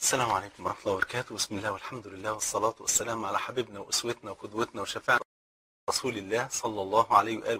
السلام عليكم ورحمة الله وبركاته بسم الله والحمد لله والصلاة والسلام على حبيبنا وأسوتنا وقدوتنا وشفاعنا رسول الله صلى الله عليه وآله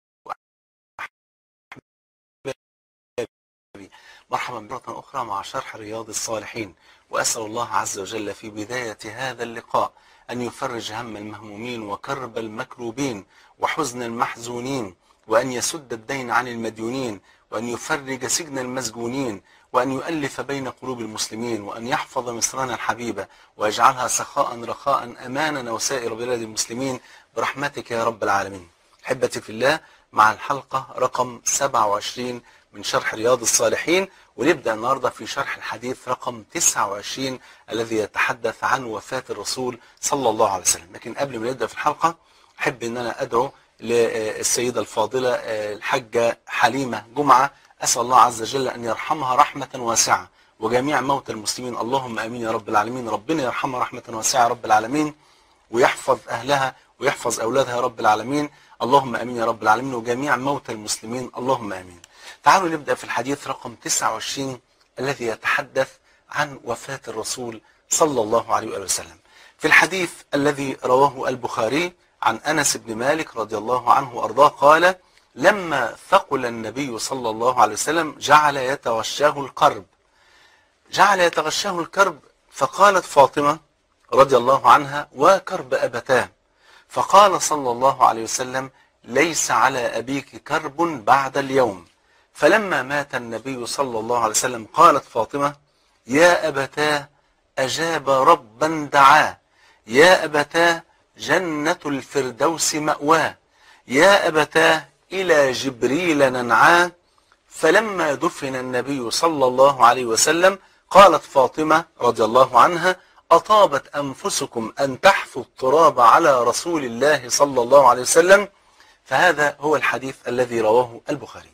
مرحبا مرة أخرى مع شرح رياض الصالحين وأسأل الله عز وجل في بداية هذا اللقاء أن يفرج هم المهمومين وكرب المكروبين وحزن المحزونين وأن يسد الدين عن المديونين وأن يفرج سجن المسجونين وأن يؤلف بين قلوب المسلمين وأن يحفظ مصرنا الحبيبة ويجعلها سخاء رخاء أمانا وسائر بلاد المسلمين برحمتك يا رب العالمين أحبتي في الله مع الحلقة رقم 27 من شرح رياض الصالحين ونبدأ النهاردة في شرح الحديث رقم 29 الذي يتحدث عن وفاة الرسول صلى الله عليه وسلم لكن قبل ما نبدأ في الحلقة أحب أن أنا أدعو للسيدة الفاضلة الحاجة حليمة جمعة أسأل الله عز وجل أن يرحمها رحمة واسعة وجميع موتى المسلمين اللهم أمين يا رب العالمين ربنا يرحمها رحمة واسعة يا رب العالمين ويحفظ أهلها ويحفظ أولادها يا رب العالمين اللهم أمين يا رب العالمين وجميع موتى المسلمين اللهم أمين تعالوا نبدأ في الحديث رقم 29 الذي يتحدث عن وفاة الرسول صلى الله عليه وآله وسلم في الحديث الذي رواه البخاري عن أنس بن مالك رضي الله عنه وأرضاه قال لما ثقل النبي صلى الله عليه وسلم جعل يتغشاه القرب جعل يتغشاه الكرب فقالت فاطمة رضي الله عنها وكرب أبتاه فقال صلى الله عليه وسلم ليس على أبيك كرب بعد اليوم فلما مات النبي صلى الله عليه وسلم قالت فاطمة يا أبتاه أجاب ربا دعاه يا أبتاه جنة الفردوس مأواه يا أبتاه إلى جبريل ننعاه فلما دفن النبي صلى الله عليه وسلم قالت فاطمة رضي الله عنها أطابت أنفسكم أن تحفوا التراب على رسول الله صلى الله عليه وسلم فهذا هو الحديث الذي رواه البخاري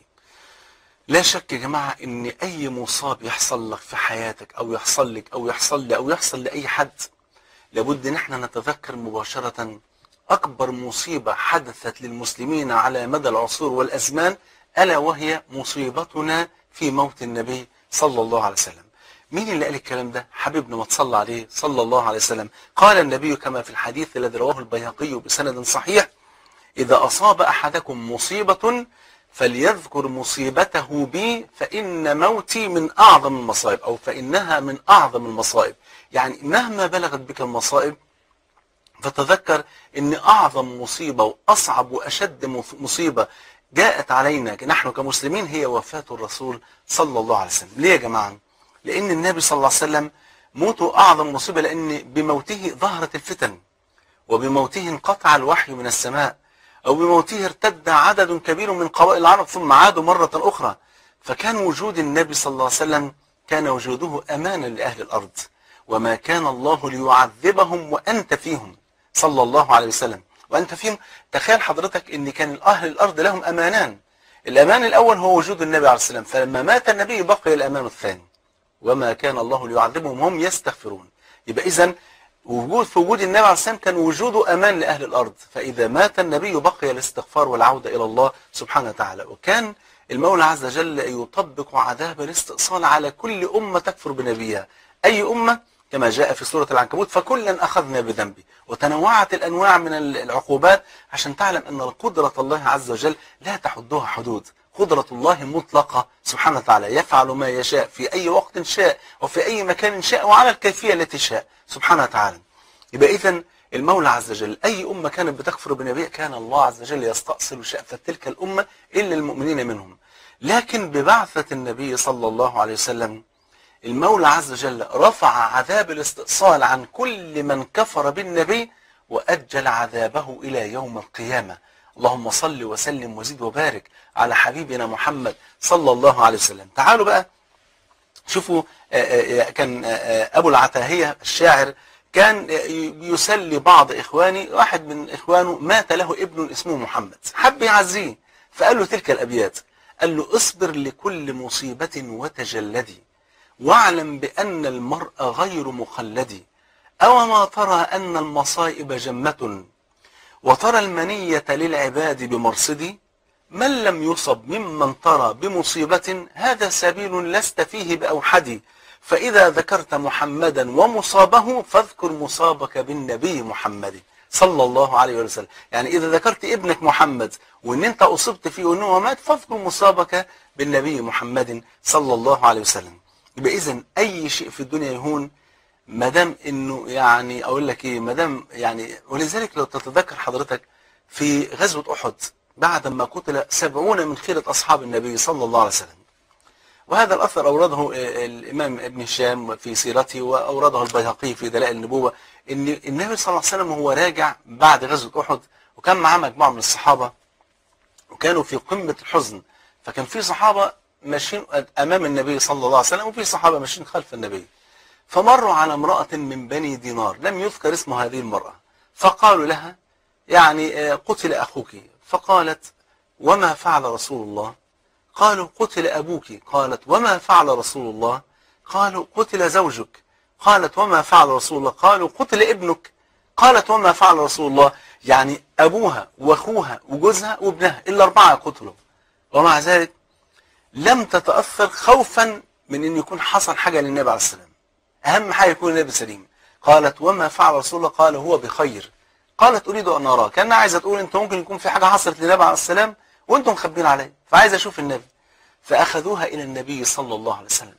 لا شك يا جماعة ان اي مصاب يحصل لك في حياتك او يحصل لك او يحصل لي او يحصل لاي حد لابد ان احنا نتذكر مباشرة اكبر مصيبة حدثت للمسلمين على مدى العصور والازمان الا وهي مصيبتنا في موت النبي صلى الله عليه وسلم مين اللي قال الكلام ده حبيبنا ما تصلى عليه صلى الله عليه وسلم قال النبي كما في الحديث الذي رواه البيهقي بسند صحيح اذا اصاب احدكم مصيبة فليذكر مصيبته بي فإن موتي من أعظم المصائب أو فإنها من أعظم المصائب يعني مهما بلغت بك المصائب فتذكر أن أعظم مصيبة وأصعب وأشد مصيبة جاءت علينا نحن كمسلمين هي وفاة الرسول صلى الله عليه وسلم ليه يا جماعة؟ لأن النبي صلى الله عليه وسلم موته أعظم مصيبة لأن بموته ظهرت الفتن وبموته انقطع الوحي من السماء أو بموته ارتد عدد كبير من قبائل العرب ثم عادوا مرة أخرى فكان وجود النبي صلى الله عليه وسلم كان وجوده أمانا لأهل الأرض وما كان الله ليعذبهم وأنت فيهم صلى الله عليه وسلم وأنت فيهم تخيل حضرتك أن كان أهل الأرض لهم أمانان الأمان الأول هو وجود النبي عليه السلام فلما مات النبي بقي الأمان الثاني وما كان الله ليعذبهم هم يستغفرون يبقى إذن وجود في وجود النبي عليه السلام كان وجوده أمان لأهل الأرض فإذا مات النبي بقي الاستغفار والعودة إلى الله سبحانه وتعالى وكان المولى عز وجل يطبق عذاب الاستئصال على كل أمة تكفر بنبيها أي أمة كما جاء في سورة العنكبوت فكلا أخذنا بذنبه وتنوعت الأنواع من العقوبات عشان تعلم أن قدرة الله عز وجل لا تحدها حدود قدرة الله مطلقة سبحانه وتعالى يفعل ما يشاء في أي وقت شاء وفي أي مكان شاء وعلى الكيفية التي شاء سبحانه وتعالى يبقى إذن المولى عز وجل أي أمة كانت بتكفر بنبيه كان الله عز وجل يستأصل شأفة تلك الأمة إلا المؤمنين منهم لكن ببعثة النبي صلى الله عليه وسلم المولى عز وجل رفع عذاب الاستئصال عن كل من كفر بالنبي وأجل عذابه إلى يوم القيامة اللهم صل وسلم وزد وبارك على حبيبنا محمد صلى الله عليه وسلم تعالوا بقى شوفوا كان أبو العتاهية الشاعر كان يسلي بعض إخواني واحد من إخوانه مات له ابن اسمه محمد حب يعزيه فقال له تلك الأبيات قال له اصبر لكل مصيبة وتجلدي واعلم بأن المرء غير مخلد أو ما ترى أن المصائب جمة وترى المنية للعباد بمرصد من لم يصب ممن ترى بمصيبة هذا سبيل لست فيه بأوحد فإذا ذكرت محمدا ومصابه فاذكر مصابك بالنبي محمد صلى الله عليه وسلم يعني إذا ذكرت ابنك محمد وإن أنت أصبت فيه وإنه هو مات فاذكر مصابك بالنبي محمد صلى الله عليه وسلم يبقى إذا أي شيء في الدنيا يهون ما دام إنه يعني أقول لك إيه ما دام يعني ولذلك لو تتذكر حضرتك في غزوة أحد بعد ما قتل سبعون من خيرة أصحاب النبي صلى الله عليه وسلم وهذا الأثر أورده الإمام ابن هشام في سيرته وأورده البيهقي في دلائل النبوة إن النبي صلى الله عليه وسلم وهو راجع بعد غزوة أحد وكان معاه مجموعة من الصحابة وكانوا في قمة الحزن فكان في صحابة ماشيين أمام النبي صلى الله عليه وسلم وفي صحابة ماشيين خلف النبي فمروا على امرأة من بني دينار لم يذكر اسم هذه المرأة فقالوا لها يعني قتل أخوك فقالت وما فعل رسول الله قالوا قتل أبوك قالت وما فعل رسول الله قالوا قتل زوجك قالت وما فعل رسول الله قالوا قتل ابنك قالت وما فعل رسول الله يعني أبوها وأخوها وجوزها وابنها إلا أربعة قتلوا ومع ذلك لم تتأثر خوفا من أن يكون حصل حاجة للنبي عليه السلام أهم حاجة يكون النبي سليم قالت وما فعل رسول الله قال هو بخير قالت أريد أن أراه كان عايزة تقول أنت ممكن يكون في حاجة حصلت للنبي عليه السلام وأنتم مخبين عليه فعايزة أشوف النبي فأخذوها إلى النبي صلى الله عليه وسلم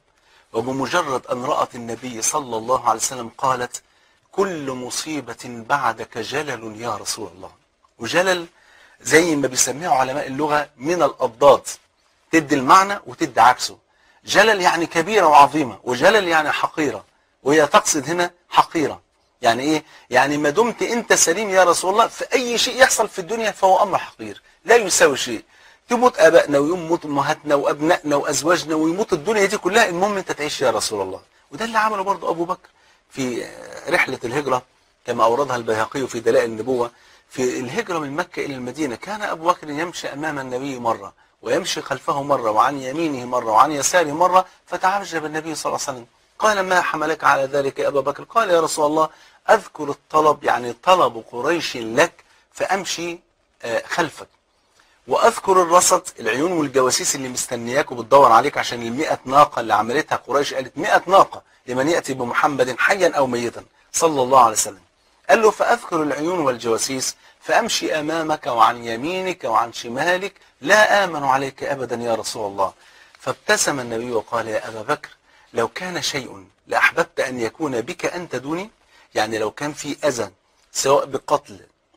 وبمجرد أن رأت النبي صلى الله عليه وسلم قالت كل مصيبة بعدك جلل يا رسول الله وجلل زي ما بيسميه علماء اللغة من الأضداد تدي المعنى وتدي عكسه جلل يعني كبيرة وعظيمة وجلل يعني حقيرة وهي تقصد هنا حقيرة يعني ايه يعني ما دمت انت سليم يا رسول الله في اي شيء يحصل في الدنيا فهو امر حقير لا يساوي شيء تموت ابائنا ويموت امهاتنا وابنائنا وازواجنا ويموت الدنيا دي كلها المهم انت تعيش يا رسول الله وده اللي عمله برضه ابو بكر في رحلة الهجرة كما اوردها البيهقي في دلائل النبوة في الهجرة من مكة الى المدينة كان ابو بكر يمشي امام النبي مرة ويمشي خلفه مرة وعن يمينه مرة وعن يساره مرة فتعجب النبي صلى الله عليه وسلم قال ما حملك على ذلك يا أبا بكر قال يا رسول الله أذكر الطلب يعني طلب قريش لك فأمشي خلفك وأذكر الرصد العيون والجواسيس اللي مستنياك وبتدور عليك عشان المئة ناقة اللي عملتها قريش قالت مئة ناقة لمن يأتي بمحمد حيا أو ميتا صلى الله عليه وسلم قال له فأذكر العيون والجواسيس فأمشي أمامك وعن يمينك وعن شمالك لا آمن عليك أبدا يا رسول الله فابتسم النبي وقال يا أبا بكر لو كان شيء لأحببت أن يكون بك أنت دوني يعني لو كان في أذى سواء بقتل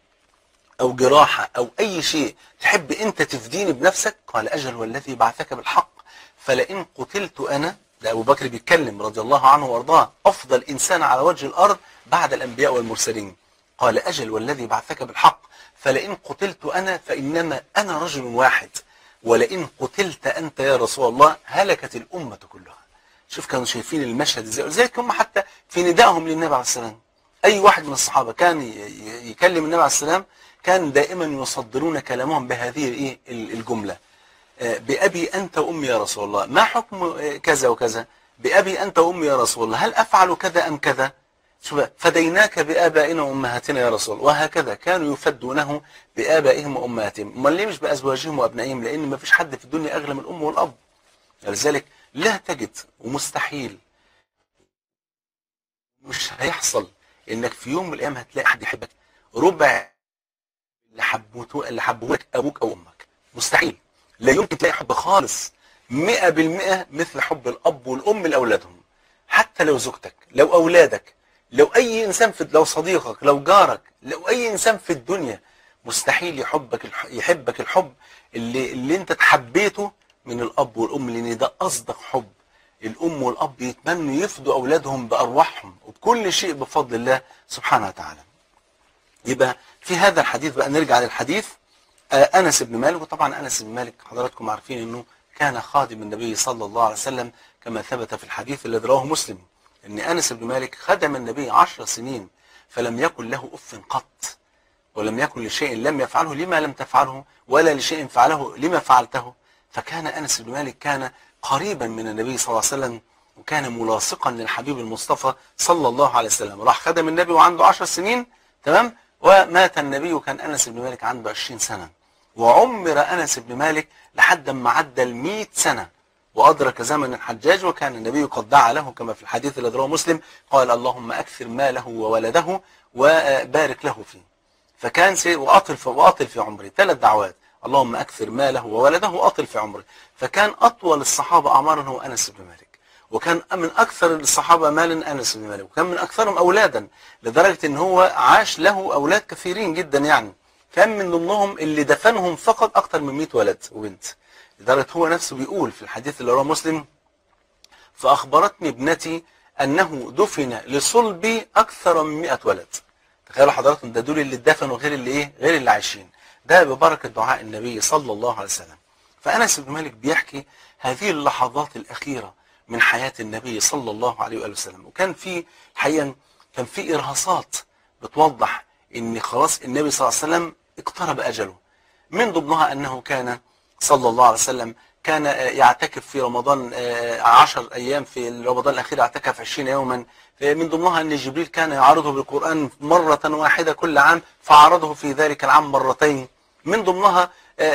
أو جراحة أو أي شيء تحب أنت تفديني بنفسك قال أجل والذي بعثك بالحق فلئن قتلت أنا ده أبو بكر بيتكلم رضي الله عنه وارضاه أفضل إنسان على وجه الأرض بعد الأنبياء والمرسلين قال أجل والذي بعثك بالحق فلئن قتلت أنا فإنما أنا رجل واحد ولئن قتلت أنت يا رسول الله هلكت الأمة كلها شوف كانوا شايفين المشهد ازاي ولذلك هم حتى في ندائهم للنبي عليه السلام أي واحد من الصحابة كان يكلم النبي عليه السلام كان دائما يصدرون كلامهم بهذه الايه الجملة بأبي أنت وأمي يا رسول الله ما حكم كذا وكذا بأبي أنت وأمي يا رسول الله هل أفعل كذا أم كذا شوف فديناك بآبائنا وأمهاتنا يا رسول وهكذا كانوا يفدونه بآبائهم وأمهاتهم امال ليه مش بأزواجهم وأبنائهم لأن ما فيش حد في الدنيا أغلى من الأم والأب لذلك لا تجد ومستحيل مش هيحصل انك في يوم من الايام هتلاقي حد يحبك ربع اللي حبوته اللي حبوك ابوك او امك مستحيل لا يمكن تلاقي حب خالص 100% مثل حب الاب والام لاولادهم حتى لو زوجتك لو اولادك لو اي انسان في لو صديقك لو جارك لو اي انسان في الدنيا مستحيل يحبك يحبك الحب اللي اللي انت تحبيته من الاب والام لان ده اصدق حب الام والاب يتمنوا يفدوا اولادهم بارواحهم وبكل شيء بفضل الله سبحانه وتعالى يبقى في هذا الحديث بقى نرجع للحديث آه انس بن مالك وطبعا انس بن مالك حضراتكم عارفين انه كان خادم النبي صلى الله عليه وسلم كما ثبت في الحديث الذي رواه مسلم ان انس بن مالك خدم النبي عشر سنين فلم يكن له اف قط ولم يكن لشيء لم يفعله لما لم تفعله ولا لشيء فعله لما فعلته فكان انس بن مالك كان قريبا من النبي صلى الله عليه وسلم وكان ملاصقا للحبيب المصطفى صلى الله عليه وسلم راح خدم النبي وعنده عشر سنين تمام ومات النبي وكان أنس بن مالك عنده 20 سنة وعمر أنس بن مالك لحد ما عدى ال 100 سنة وأدرك زمن الحجاج وكان النبي قد دعا له كما في الحديث الذي رواه مسلم قال اللهم أكثر ماله وولده وبارك له فيه فكان سي وأطل في وأطل في عمره ثلاث دعوات اللهم أكثر ماله وولده وأطل في عمره فكان أطول الصحابة أعمارا هو أنس بن مالك وكان من أكثر الصحابة مالا أنس بن مالك وكان من أكثرهم أولادا لدرجة أن هو عاش له أولاد كثيرين جدا يعني كان من ضمنهم اللي دفنهم فقط أكثر من 100 ولد وبنت لدرجة هو نفسه بيقول في الحديث اللي رواه مسلم فأخبرتني ابنتي أنه دفن لصلبي أكثر من 100 ولد تخيلوا حضراتكم ده دول اللي اتدفنوا غير اللي إيه غير اللي عايشين ده ببركة دعاء النبي صلى الله عليه وسلم فأنس بن مالك بيحكي هذه اللحظات الأخيرة من حياة النبي صلى الله عليه وآله وسلم وكان في حقيقة كان في إرهاصات بتوضح إن خلاص النبي صلى الله عليه وسلم اقترب أجله من ضمنها أنه كان صلى الله عليه وسلم كان يعتكف في رمضان عشر أيام في رمضان الأخير اعتكف عشرين يوما من ضمنها أن جبريل كان يعرضه بالقرآن مرة واحدة كل عام فعرضه في ذلك العام مرتين من ضمنها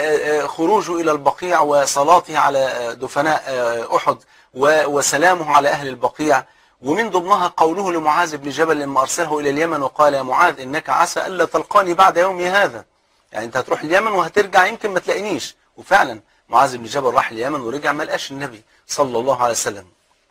خروجه إلى البقيع وصلاته على دفناء أحد وسلامه على أهل البقيع ومن ضمنها قوله لمعاذ بن جبل لما أرسله إلى اليمن وقال يا معاذ إنك عسى ألا تلقاني بعد يومي هذا يعني أنت هتروح اليمن وهترجع يمكن ما تلاقينيش وفعلا معاذ بن جبل راح اليمن ورجع ما لقاش النبي صلى الله عليه وسلم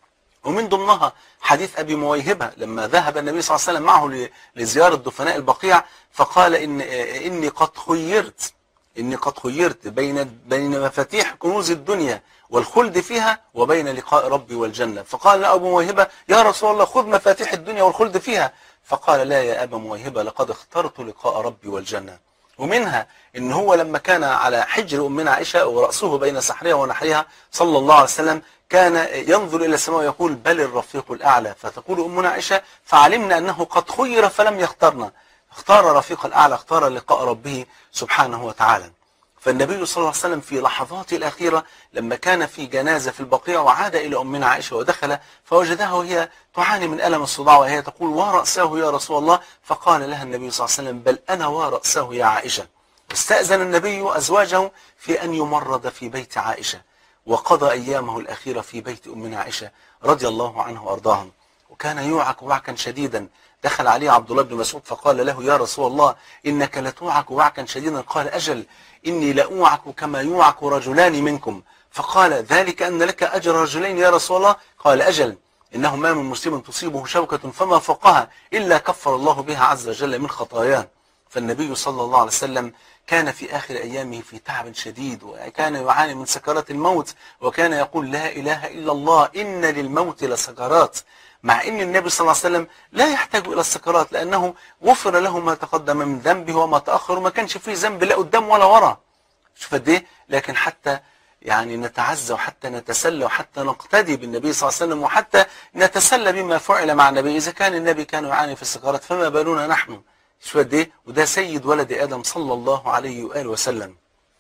ومن ضمنها حديث أبي مويهبة لما ذهب النبي صلى الله عليه وسلم معه لزيارة دفناء البقيع فقال إن إني قد خيرت إني قد خيرت بين بين مفاتيح كنوز الدنيا والخلد فيها وبين لقاء ربي والجنة فقال له أبو مويهبة يا رسول الله خذ مفاتيح الدنيا والخلد فيها فقال لا يا أبا مويهبة لقد اخترت لقاء ربي والجنة ومنها ان هو لما كان على حجر امنا عائشه وراسه بين سحرها ونحرها صلى الله عليه وسلم كان ينظر الى السماء ويقول بل الرفيق الاعلى فتقول امنا عائشه فعلمنا انه قد خير فلم يختارنا اختار رفيق الاعلى اختار لقاء ربه سبحانه وتعالى فالنبي صلى الله عليه وسلم في لحظاته الأخيرة لما كان في جنازة في البقيع وعاد إلى أمنا عائشة ودخل فوجدها وهي تعاني من ألم الصداع وهي تقول ورأسه يا رسول الله فقال لها النبي صلى الله عليه وسلم بل أنا ورأسه يا عائشة استأذن النبي أزواجه في أن يمرض في بيت عائشة وقضى أيامه الأخيرة في بيت أمنا عائشة رضي الله عنه وأرضاها وكان يوعك وعكا شديدا دخل عليه عبد الله بن مسعود فقال له يا رسول الله إنك لتوعك وعكا شديدا قال أجل إني لأوعك كما يوعك رجلان منكم فقال ذلك أن لك أجر رجلين يا رسول الله قال أجل إنه ما من مسلم تصيبه شوكة فما فوقها إلا كفر الله بها عز وجل من خطاياه فالنبي صلى الله عليه وسلم كان في آخر أيامه في تعب شديد وكان يعاني من سكرات الموت وكان يقول لا إله إلا الله إن للموت لسكرات مع ان النبي صلى الله عليه وسلم لا يحتاج الى السكرات لانه غفر له ما تقدم من ذنبه وما تاخر وما كانش فيه ذنب لا قدام ولا ورا شوف قد ايه لكن حتى يعني نتعزى وحتى نتسلى وحتى نقتدي بالنبي صلى الله عليه وسلم وحتى نتسلى بما فعل مع النبي اذا كان النبي كان يعاني في السكرات فما بالنا نحن شوف قد ايه وده سيد ولد ادم صلى الله عليه واله وسلم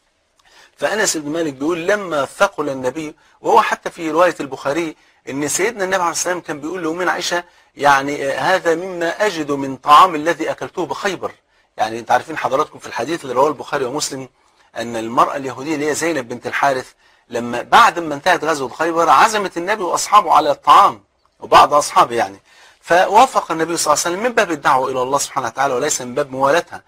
فانس بن مالك بيقول لما ثقل النبي وهو حتى في روايه البخاري ان سيدنا النبي عليه السلام كان بيقول لأمنا عائشة يعني هذا مما أجد من طعام الذي أكلته بخيبر يعني انت عارفين حضراتكم في الحديث اللي رواه البخاري ومسلم أن المرأة اليهودية اللي هي زينب بنت الحارث لما بعد ما انتهت غزوة خيبر عزمت النبي وأصحابه على الطعام وبعض أصحابه يعني فوافق النبي صلى الله عليه وسلم من باب الدعوة إلى الله سبحانه وتعالى وليس من باب موالتها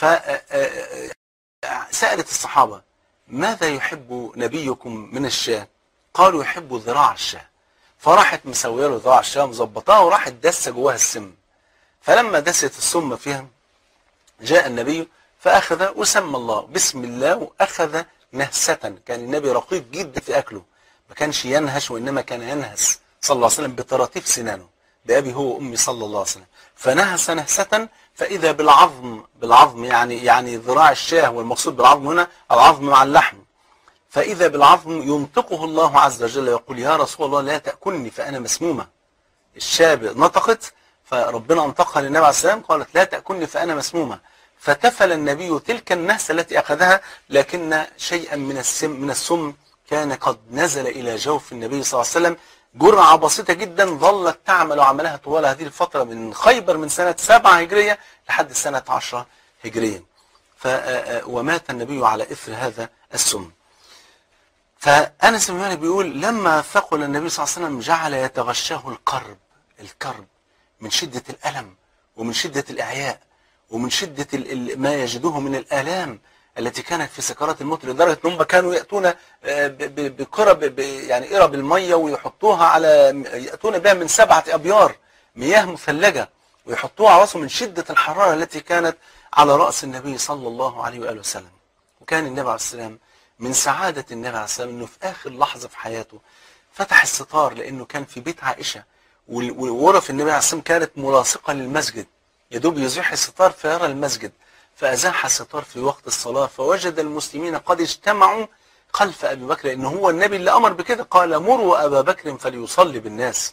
فسألت الصحابة ماذا يحب نبيكم من الشاة قالوا يحب ذراع الشاة فراحت مسويه له ذراع الشاه مظبطاها وراحت دسه جواها السم فلما دست السم فيها جاء النبي فاخذ وسمى الله بسم الله واخذ نهسة كان النبي رقيق جدا في اكله ما كانش ينهش وانما كان ينهس صلى الله عليه وسلم بطراطيف سنانه بابي هو وامي صلى الله عليه وسلم فنهس نهسة فاذا بالعظم بالعظم يعني يعني ذراع الشاه والمقصود بالعظم هنا العظم مع اللحم فإذا بالعظم ينطقه الله عز وجل ويقول يا رسول الله لا تأكلني فأنا مسمومة الشاب نطقت فربنا انطقها للنبي عليه السلام قالت لا تأكلني فأنا مسمومة فتفل النبي تلك النهسة التي أخذها لكن شيئا من السم من السم كان قد نزل إلى جوف النبي صلى الله عليه وسلم جرعة بسيطة جدا ظلت تعمل عملها طوال هذه الفترة من خيبر من سنة سبعة هجرية لحد سنة عشرة هجرية ومات النبي على إثر هذا السم فأنس بن مالك بيقول لما ثقل النبي صلى الله عليه وسلم جعل يتغشاه القرب الكرب من شدة الألم ومن شدة الإعياء ومن شدة ال- ال- ما يجدوه من الآلام التي كانت في سكرات الموت لدرجة أنهم كانوا يأتون آه، ب- ب- بقرب ب- يعني قرب المية ويحطوها على يأتون بها من سبعة أبيار مياه مثلجة ويحطوها على رأسه من شدة الحرارة التي كانت على رأس النبي صلى الله عليه وآله وسلم وكان النبي عليه السلام من سعادة النبي عليه السلام أنه في آخر لحظة في حياته فتح الستار لأنه كان في بيت عائشة وال- وغرف النبي عليه السلام كانت ملاصقة للمسجد يدوب يزيح الستار فيرى المسجد فأزاح الستار في وقت الصلاة فوجد المسلمين قد اجتمعوا خلف أبي بكر لأنه هو النبي اللي أمر بكده قال مروا أبا بكر فليصلي بالناس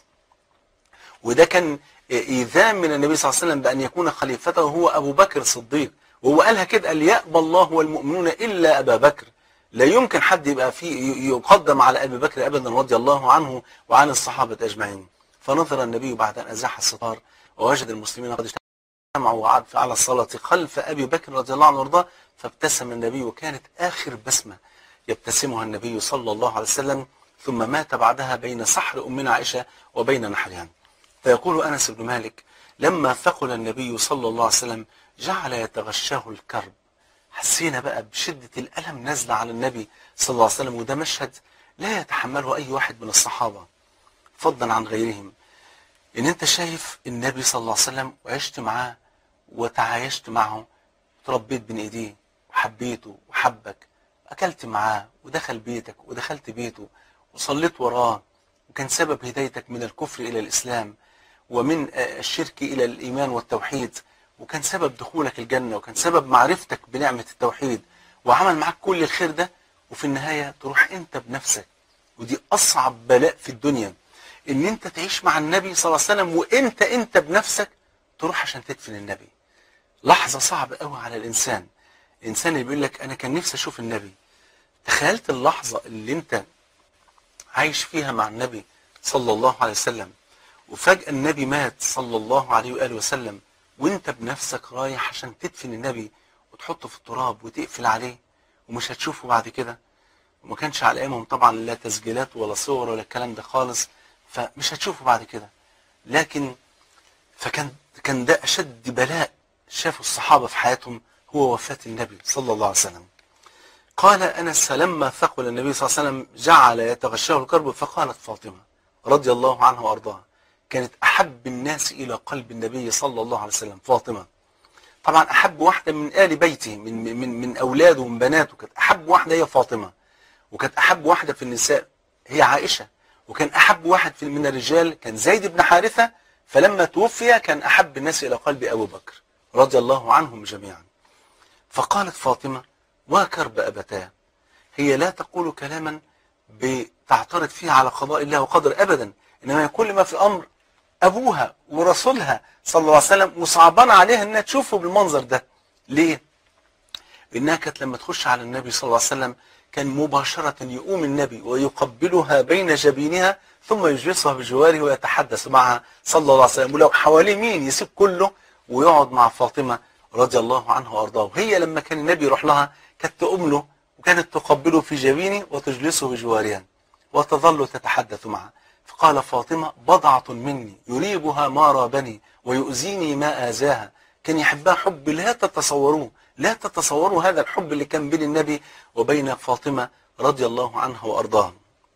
وده كان إيذان من النبي صلى الله عليه وسلم بأن يكون خليفته هو أبو بكر الصديق وهو قالها كده قال يأبى الله والمؤمنون إلا أبا بكر لا يمكن حد يبقى فيه يقدم على أبي بكر أبدا رضي الله عنه وعن الصحابة أجمعين فنظر النبي بعد أن أزاح الستار ووجد المسلمين قد اجتمعوا وعد على الصلاة خلف أبي بكر رضي الله عنه وارضاه فابتسم النبي وكانت آخر بسمة يبتسمها النبي صلى الله عليه وسلم ثم مات بعدها بين سحر أمنا عائشة وبين نحرها فيقول أنس بن مالك لما ثقل النبي صلى الله عليه وسلم جعل يتغشاه الكرب حسينا بقى بشدة الألم نازلة على النبي صلى الله عليه وسلم وده مشهد لا يتحمله أي واحد من الصحابة فضلا عن غيرهم ان انت شايف النبي صلى الله عليه وسلم وعشت معاه وتعايشت معه تربيت بين ايديه وحبيته وحبك اكلت معاه ودخل بيتك ودخلت بيته وصليت وراه وكان سبب هدايتك من الكفر الى الاسلام ومن آه، الشرك الى الايمان والتوحيد وكان سبب دخولك الجنة وكان سبب معرفتك بنعمة التوحيد وعمل معاك كل الخير ده وفي النهاية تروح انت بنفسك ودي اصعب بلاء في الدنيا ان انت تعيش مع النبي صلى الله عليه وسلم وانت انت بنفسك تروح عشان تدفن النبي لحظة صعبة قوي على الانسان الانسان اللي بيقول لك انا كان نفسي اشوف النبي تخيلت اللحظة اللي انت عايش فيها مع النبي صلى الله عليه وسلم وفجأة النبي مات صلى الله عليه وآله وسلم وانت بنفسك رايح عشان تدفن النبي وتحطه في التراب وتقفل عليه ومش هتشوفه بعد كده وما كانش على ايامهم طبعا لا تسجيلات ولا صور ولا الكلام ده خالص فمش هتشوفه بعد كده لكن فكان كان ده اشد بلاء شافوا الصحابه في حياتهم هو وفاه النبي صلى الله عليه وسلم قال انس فلما ثقل النبي صلى الله عليه وسلم جعل يتغشاه الكرب فقالت فاطمه رضي الله عنها وارضاها كانت احب الناس الى قلب النبي صلى الله عليه وسلم فاطمه طبعا احب واحده من ال بيته من من من اولاده ومن بناته كانت احب واحده هي فاطمه وكانت احب واحده في النساء هي عائشه وكان احب واحد في من الرجال كان زيد بن حارثه فلما توفي كان احب الناس الى قلب ابو بكر رضي الله عنهم جميعا فقالت فاطمه وكرب ابتاه هي لا تقول كلاما بتعترض فيه على قضاء الله وقدر ابدا انما كل ما في الامر ابوها ورسولها صلى الله عليه وسلم وصعبان عليها انها تشوفه بالمنظر ده ليه لانها كانت لما تخش على النبي صلى الله عليه وسلم كان مباشرة يقوم النبي ويقبلها بين جبينها ثم يجلسها بجواره ويتحدث معها صلى الله عليه وسلم ولو حواليه مين يسيب كله ويقعد مع فاطمة رضي الله عنها وارضاه وهي لما كان النبي يروح لها كانت تقوم له وكانت تقبله في جبينه وتجلسه بجوارها وتظل تتحدث معه فقال فاطمة بضعة مني يريبها ما رابني ويؤذيني ما آذاها كان يحبها حب لا تتصوروه لا تتصوروا هذا الحب اللي كان بين النبي وبين فاطمة رضي الله عنها وأرضاها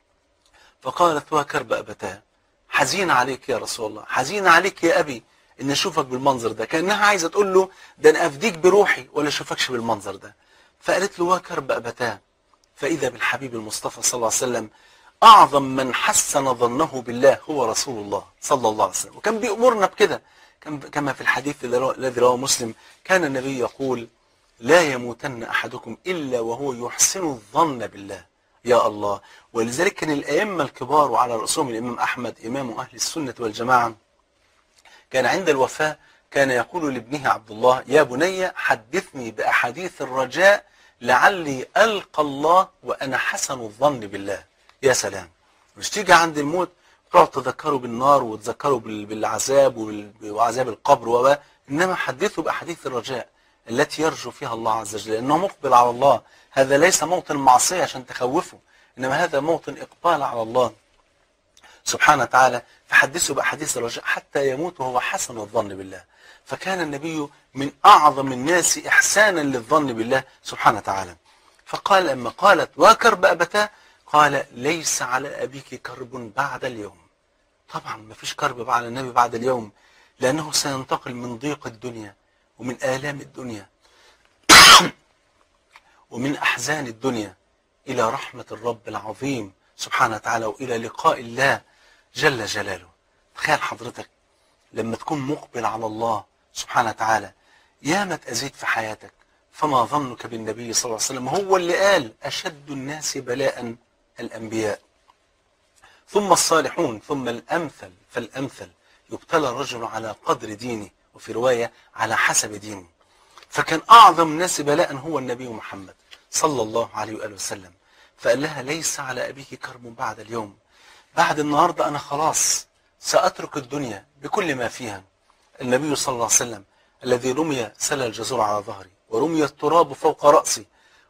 فقالت وكرب أبتاه حزين عليك يا رسول الله حزين عليك يا أبي إن أشوفك بالمنظر ده كأنها عايزة تقول له ده أنا أفديك بروحي ولا أشوفكش بالمنظر ده فقالت له وكرب أبتاه فإذا بالحبيب المصطفى صلى الله عليه وسلم أعظم من حسن ظنه بالله هو رسول الله صلى الله عليه وسلم وكان بيأمرنا بكده كما في الحديث الذي رواه مسلم كان النبي يقول لا يموتن أحدكم إلا وهو يحسن الظن بالله يا الله ولذلك كان الأئمة الكبار وعلى رأسهم الإمام أحمد إمام أهل السنة والجماعة كان عند الوفاة كان يقول لابنه عبد الله يا بني حدثني بأحاديث الرجاء لعلي ألقى الله وأنا حسن الظن بالله يا سلام مش تيجي عند الموت تقعد تذكروا بالنار وتذكروا بالعذاب وعذاب القبر و إنما حدثوا بأحاديث الرجاء التي يرجو فيها الله عز وجل لأنه مقبل على الله هذا ليس موطن معصية عشان تخوفه إنما هذا موطن إقبال على الله سبحانه وتعالى فحدثه بأحاديث الرجاء حتى يموت وهو حسن الظن بالله فكان النبي من أعظم الناس إحسانا للظن بالله سبحانه وتعالى فقال لما قالت وكرب أبتاه قال ليس على أبيك كرب بعد اليوم طبعا ما فيش كرب على النبي بعد اليوم لأنه سينتقل من ضيق الدنيا ومن آلام الدنيا ومن أحزان الدنيا إلى رحمة الرب العظيم سبحانه وتعالى وإلى لقاء الله جل جلاله تخيل حضرتك لما تكون مقبل على الله سبحانه وتعالى ياما اتأذيت في حياتك فما ظنك بالنبي صلى الله عليه وسلم هو اللي قال أشد الناس بلاء الأنبياء ثم الصالحون ثم الأمثل فالأمثل يبتلى الرجل على قدر دينه وفي رواية على حسب دينه فكان أعظم الناس بلاء هو النبي محمد صلى الله عليه وآله وسلم فقال لها ليس على أبيك كرب بعد اليوم بعد النهاردة أنا خلاص سأترك الدنيا بكل ما فيها النبي صلى الله عليه وسلم الذي رمي سل الجزور على ظهري ورمي التراب فوق رأسي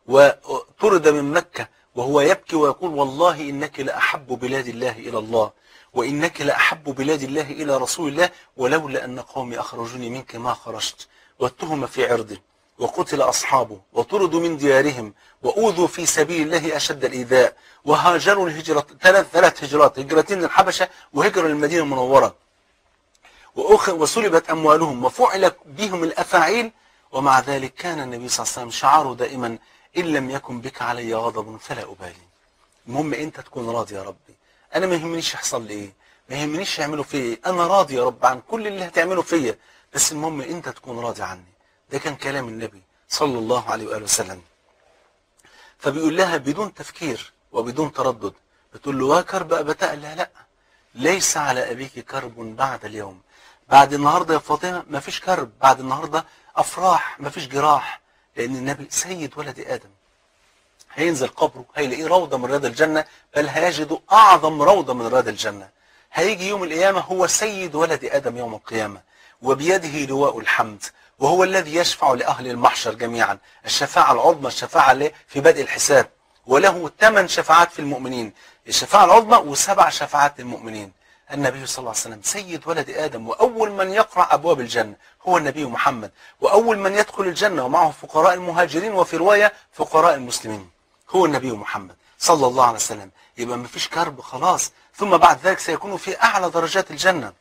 وطرد من مكة وهو يبكي ويقول والله إنك لأحب بلاد الله إلى الله وإنك لأحب بلاد الله إلى رسول الله ولولا أن قومي أخرجوني منك ما خرجت واتهم في عرضه وقتل أصحابه وطردوا من ديارهم وأوذوا في سبيل الله أشد الإيذاء وهاجروا الهجرة ثلاث ثلاث هجرات هجرتين للحبشة وهجرة للمدينة المنورة وأخ وسلبت أموالهم وفعل بهم الأفاعيل ومع ذلك كان النبي صلى الله عليه وسلم شعاره دائما إن لم يكن بك علي غضب فلا أبالي المهم أنت تكون راضي يا ربي أنا ما يهمنيش يحصل لي إيه ما يهمنيش يعملوا فيا إيه أنا راضي يا رب عن كل اللي هتعمله فيا بس المهم أنت تكون راضي عني ده كان كلام النبي صلى الله عليه وآله وسلم فبيقول لها بدون تفكير وبدون تردد بتقول له وكرب أبتاء لا لا ليس على أبيك كرب بعد اليوم بعد النهاردة يا فاطمة ما فيش كرب بعد النهاردة أفراح ما فيش جراح لأن النبي سيد ولد آدم هينزل قبره هيلاقيه روضة من رياض الجنة بل هيجد أعظم روضة من رياض الجنة هيجي يوم القيامة هو سيد ولد آدم يوم القيامة وبيده لواء الحمد وهو الذي يشفع لأهل المحشر جميعا الشفاعة العظمى الشفاعة اللي في بدء الحساب وله ثمان شفاعات في المؤمنين الشفاعة العظمى وسبع شفاعات للمؤمنين النبي صلى الله عليه وسلم سيد ولد آدم وأول من يقرأ أبواب الجنة هو النبي محمد وأول من يدخل الجنة ومعه فقراء المهاجرين وفي رواية فقراء المسلمين هو النبي محمد صلى الله عليه وسلم يبقى ما فيش كرب خلاص ثم بعد ذلك سيكون في أعلى درجات الجنة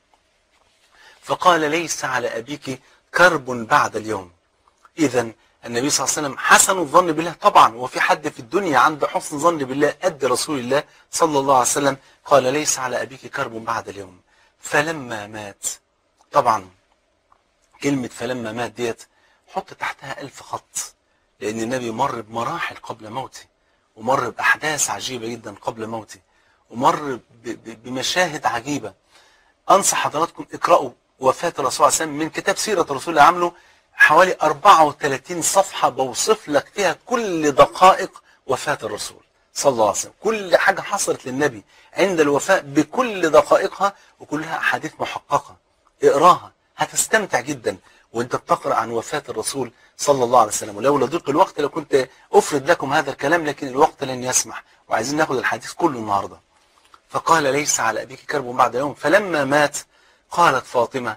فقال ليس على أبيك كرب بعد اليوم إذا النبي صلى الله عليه وسلم حسن الظن بالله طبعا وفي حد في الدنيا عنده حسن ظن بالله قد رسول الله صلى الله عليه وسلم قال ليس على أبيك كرب بعد اليوم فلما مات طبعا كلمة فلما مات ديت حط تحتها ألف خط لأن النبي مر بمراحل قبل موته ومر بأحداث عجيبة جدا قبل موته ومر بمشاهد عجيبة أنصح حضراتكم اقرأوا وفاة الرسول صلى الله عليه وسلم من كتاب سيرة الرسول اللي عامله حوالي 34 صفحة بوصف لك فيها كل دقائق وفاة الرسول صلى الله عليه وسلم كل حاجة حصلت للنبي عند الوفاة بكل دقائقها وكلها أحاديث محققة اقراها هتستمتع جدا وانت بتقرأ عن وفاة الرسول صلى الله عليه وسلم ولولا ضيق الوقت لو كنت أفرد لكم هذا الكلام لكن الوقت لن يسمح وعايزين ناخد الحديث كله النهاردة فقال ليس على أبيك كرب بعد يوم فلما مات قالت فاطمة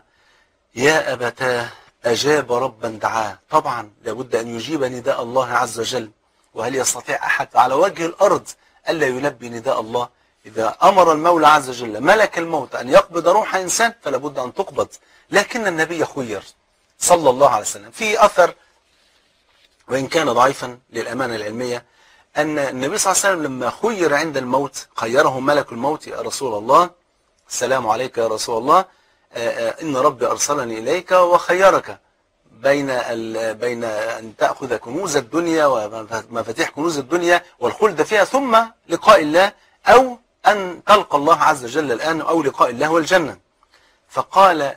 يا أبتاه أجاب ربا دعاه طبعا لابد أن يجيب نداء الله عز وجل وهل يستطيع أحد على وجه الأرض ألا يلبي نداء الله إذا أمر المولى عز وجل ملك الموت أن يقبض روح إنسان فلا بد أن تقبض لكن النبي خير صلى الله عليه وسلم في أثر وإن كان ضعيفا للأمانة العلمية أن النبي صلى الله عليه وسلم لما خير عند الموت خيره ملك الموت يا رسول الله السلام عليك يا رسول الله إن ربي أرسلني إليك وخيرك بين بين أن تأخذ كنوز الدنيا ومفاتيح كنوز الدنيا والخلد فيها ثم لقاء الله أو أن تلقى الله عز وجل الآن أو لقاء الله والجنة فقال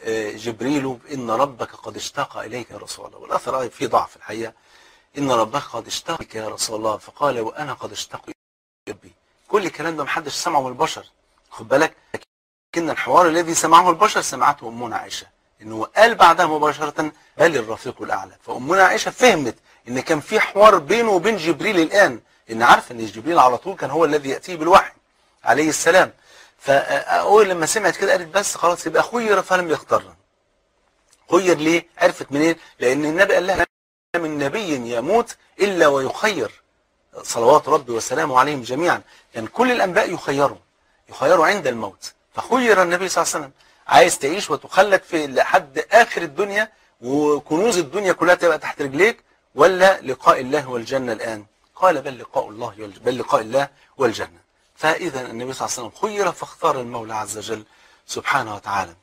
جبريل إن ربك قد اشتاق إليك يا رسول الله والأثر فيه ضعف الحقيقة إن ربك قد اشتاق إليك يا رسول الله فقال وأنا قد اشتاق ربي كل الكلام ده محدش سمعه من البشر خد بالك لكن الحوار الذي سمعه البشر سمعته أمنا عائشة إنه قال بعدها مباشرة بل الرفيق الأعلى فأمنا عائشة فهمت إن كان في حوار بينه وبين جبريل الآن ان عارف ان جبريل على طول كان هو الذي ياتيه بالوحي عليه السلام فاول لما سمعت كده قالت بس خلاص يبقى خير فلم يختار خير ليه عرفت منين لان النبي قال لها من نبي يموت الا ويخير صلوات ربي وسلامه عليهم جميعا كان كل الانباء يخيروا يخيروا عند الموت فخير النبي صلى الله عليه وسلم عايز تعيش وتخلد في لحد اخر الدنيا وكنوز الدنيا كلها تبقى تحت رجليك ولا لقاء الله والجنه الان قال بل لقاء الله والج- بل لقاء الله والجنه فاذا النبي صلى الله عليه وسلم خير فاختار المولى عز وجل سبحانه وتعالى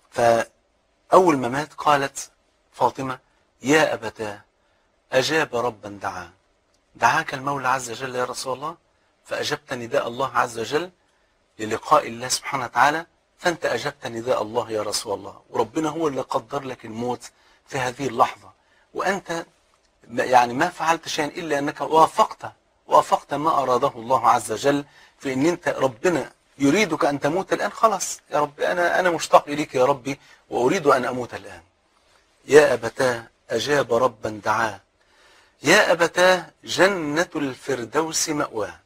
فاول ما مات قالت فاطمه يا ابتاه اجاب ربا دعاه دعاك المولى عز وجل يا رسول الله فأجبت نداء الله عز وجل للقاء الله سبحانه وتعالى فأنت أجبت نداء الله يا رسول الله وربنا هو اللي قدر لك الموت في هذه اللحظة وأنت ما- يعني ما فعلت شيئا إلا أنك وافقت وافقت ما أراده الله عز وجل في أن أنت ربنا يريدك أن تموت الآن خلاص يا رب أنا أنا مشتاق إليك يا ربي وأريد أن أموت الآن يا أبتاه أجاب ربا دعاه يا أبتاه جنة الفردوس مأواه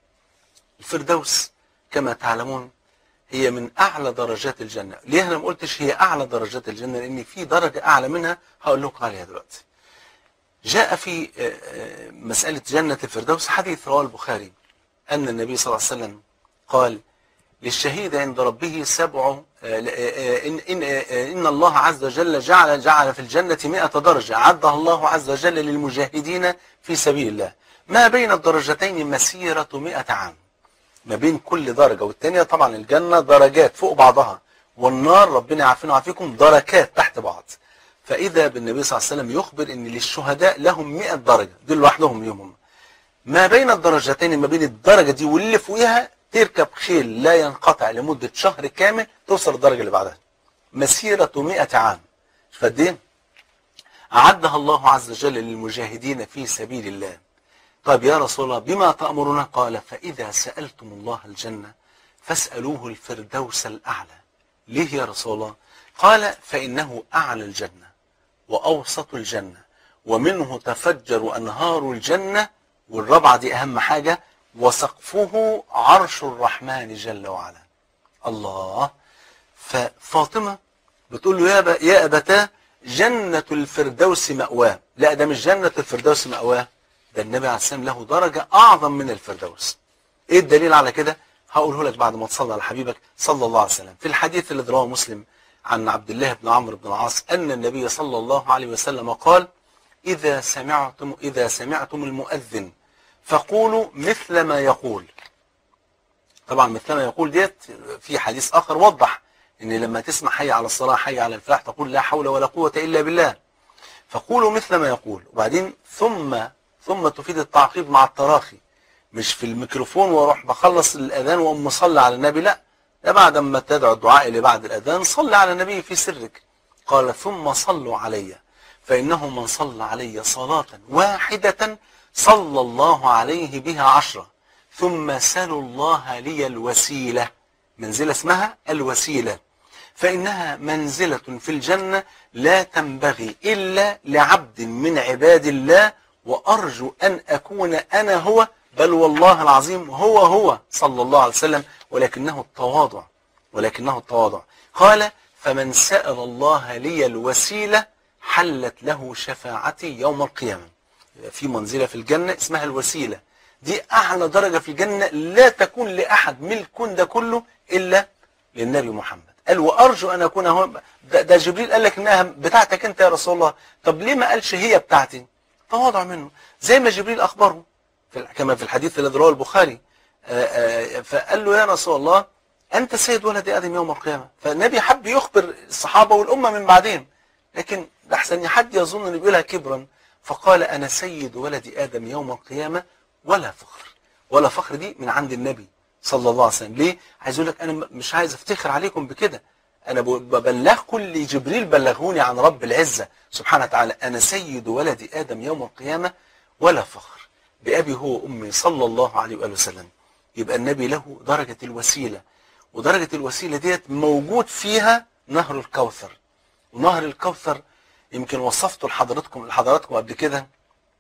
الفردوس كما تعلمون هي من أعلى درجات الجنة ليه أنا ما قلتش هي أعلى درجات الجنة لأن في درجة أعلى منها هقول لكم عليها دلوقتي جاء في آه، آه، مسألة جنة الفردوس حديث رواه البخاري أن النبي صلى الله عليه وسلم قال للشهيد عند ربه سبع آه، آه، إن, إن, آه، إن الله عز وجل جعل جعل في الجنة مئة درجة أعدها الله عز وجل للمجاهدين في سبيل الله ما بين الدرجتين مسيرة مئة عام ما بين كل درجة والتانية طبعا الجنة درجات فوق بعضها والنار ربنا يعافينا ويعافيكم دركات تحت بعض فإذا بالنبي صلى الله عليه وسلم يخبر أن للشهداء لهم 100 درجة دول لوحدهم يومهم ما بين الدرجتين ما بين الدرجة دي واللي فوقها تركب خيل لا ينقطع لمدة شهر كامل توصل الدرجة اللي بعدها مسيرة 100 عام شوف قد ايه؟ أعدها الله عز وجل للمجاهدين في سبيل الله طيب يا رسول الله بما تأمرنا قال فإذا سألتم الله الجنة فاسألوه الفردوس الأعلى ليه يا رسول الله قال فإنه أعلى الجنة وأوسط الجنة ومنه تفجر أنهار الجنة والرابعة دي أهم حاجة وسقفه عرش الرحمن جل وعلا الله ففاطمة بتقول له يا, ب... يا أبتاه جنة الفردوس مأواه لا ده مش جنة الفردوس مأواه ده النبي عليه السلام له درجة أعظم من الفردوس إيه الدليل على كده هقوله لك بعد ما تصلي على حبيبك صلى الله عليه وسلم في الحديث اللي رواه مسلم عن عبد الله بن عمرو بن العاص أن النبي صلى الله عليه وسلم قال إذا سمعتم إذا سمعتم المؤذن فقولوا مثل ما يقول طبعا مثل ما يقول ديت في حديث آخر وضح ان لما تسمع حي على الصلاة حي على الفلاح تقول لا حول ولا قوة إلا بالله فقولوا مثل ما يقول وبعدين ثم ثم تفيد التعقيب مع التراخي مش في الميكروفون واروح بخلص الأذان وأقوم مصلي على النبي لا ده بعد ما تدعو الدعاء اللي بعد الأذان صلي على النبي في سرك قال ثم صلوا علي فإنه من صلى علي صلاة واحدة صلى الله عليه بها عشرة ثم سلوا الله لي الوسيلة منزلة اسمها الوسيلة فإنها منزلة في الجنة لا تنبغي إلا لعبد من عباد الله وأرجو أن أكون أنا هو بل والله العظيم هو هو صلى الله عليه وسلم ولكنه التواضع ولكنه التواضع قال فمن سأل الله لي الوسيلة حلت له شفاعتي يوم القيامة في منزلة في الجنة اسمها الوسيلة دي أعلى درجة في الجنة لا تكون لأحد ملك ده كله إلا للنبي محمد قال وأرجو أن أكون هو ده, ده جبريل قال لك إنها بتاعتك أنت يا رسول الله طب ليه ما قالش هي بتاعتي تواضع منه زي ما جبريل أخبره في كما في الحديث الذي رواه البخاري آآ آآ فقال له يا رسول الله أنت سيد ولد آدم يوم القيامة فالنبي حب يخبر الصحابة والأمة من بعدين لكن لحسن حد يظن أنه بيقولها كبرا فقال أنا سيد ولد آدم يوم القيامة ولا فخر ولا فخر دي من عند النبي صلى الله عليه وسلم ليه عايز اقول لك انا مش عايز افتخر عليكم بكده انا ببلغكم اللي جبريل بلغوني عن رب العزة سبحانه وتعالى انا سيد ولد ادم يوم القيامة ولا فخر بابي هو وامي صلى الله عليه واله وسلم يبقى النبي له درجة الوسيلة ودرجة الوسيلة ديت موجود فيها نهر الكوثر ونهر الكوثر يمكن وصفته لحضراتكم لحضراتكم قبل كده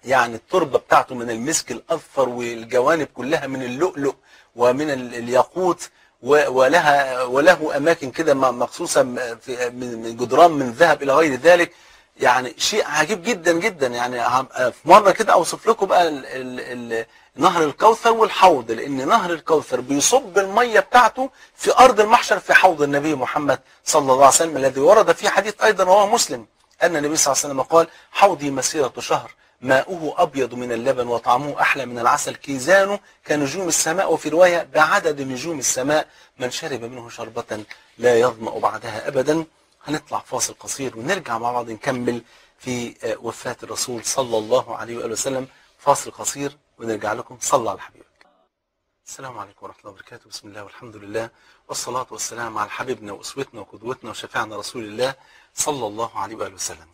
يعني التربة بتاعته من المسك الأظفر والجوانب كلها من اللؤلؤ ومن ال- الياقوت و- ولها وله أماكن كده م- مخصوصة م- في- من من جدران من ذهب إلى غير ذلك يعني شيء عجيب جدا جدا يعني هبقى في مرة كده أوصف لكم بقى ال ال ال نهر الكوثر والحوض لأن نهر الكوثر بيصب المية بتاعته في أرض المحشر في حوض النبي محمد صلى الله عليه وسلم الذي ورد في حديث أيضا رواه مسلم أن النبي صلى الله عليه وسلم قال حوضي مسيرة شهر ماؤه أبيض من اللبن وطعمه أحلى من العسل كيزانه كنجوم السماء وفي رواية بعدد نجوم السماء من شرب منه شربة لا يظمأ بعدها أبدا هنطلع فاصل قصير ونرجع مع بعض نكمل في آه، وفاة الرسول صلى الله عليه وآله وسلم فاصل قصير ونرجع لكم صلى على حبيبك السلام عليكم ورحمة الله وبركاته بسم الله والحمد لله والصلاة والسلام على حبيبنا وأسوتنا وقدوتنا وشفيعنا رسول الله صلى الله عليه وآله وسلم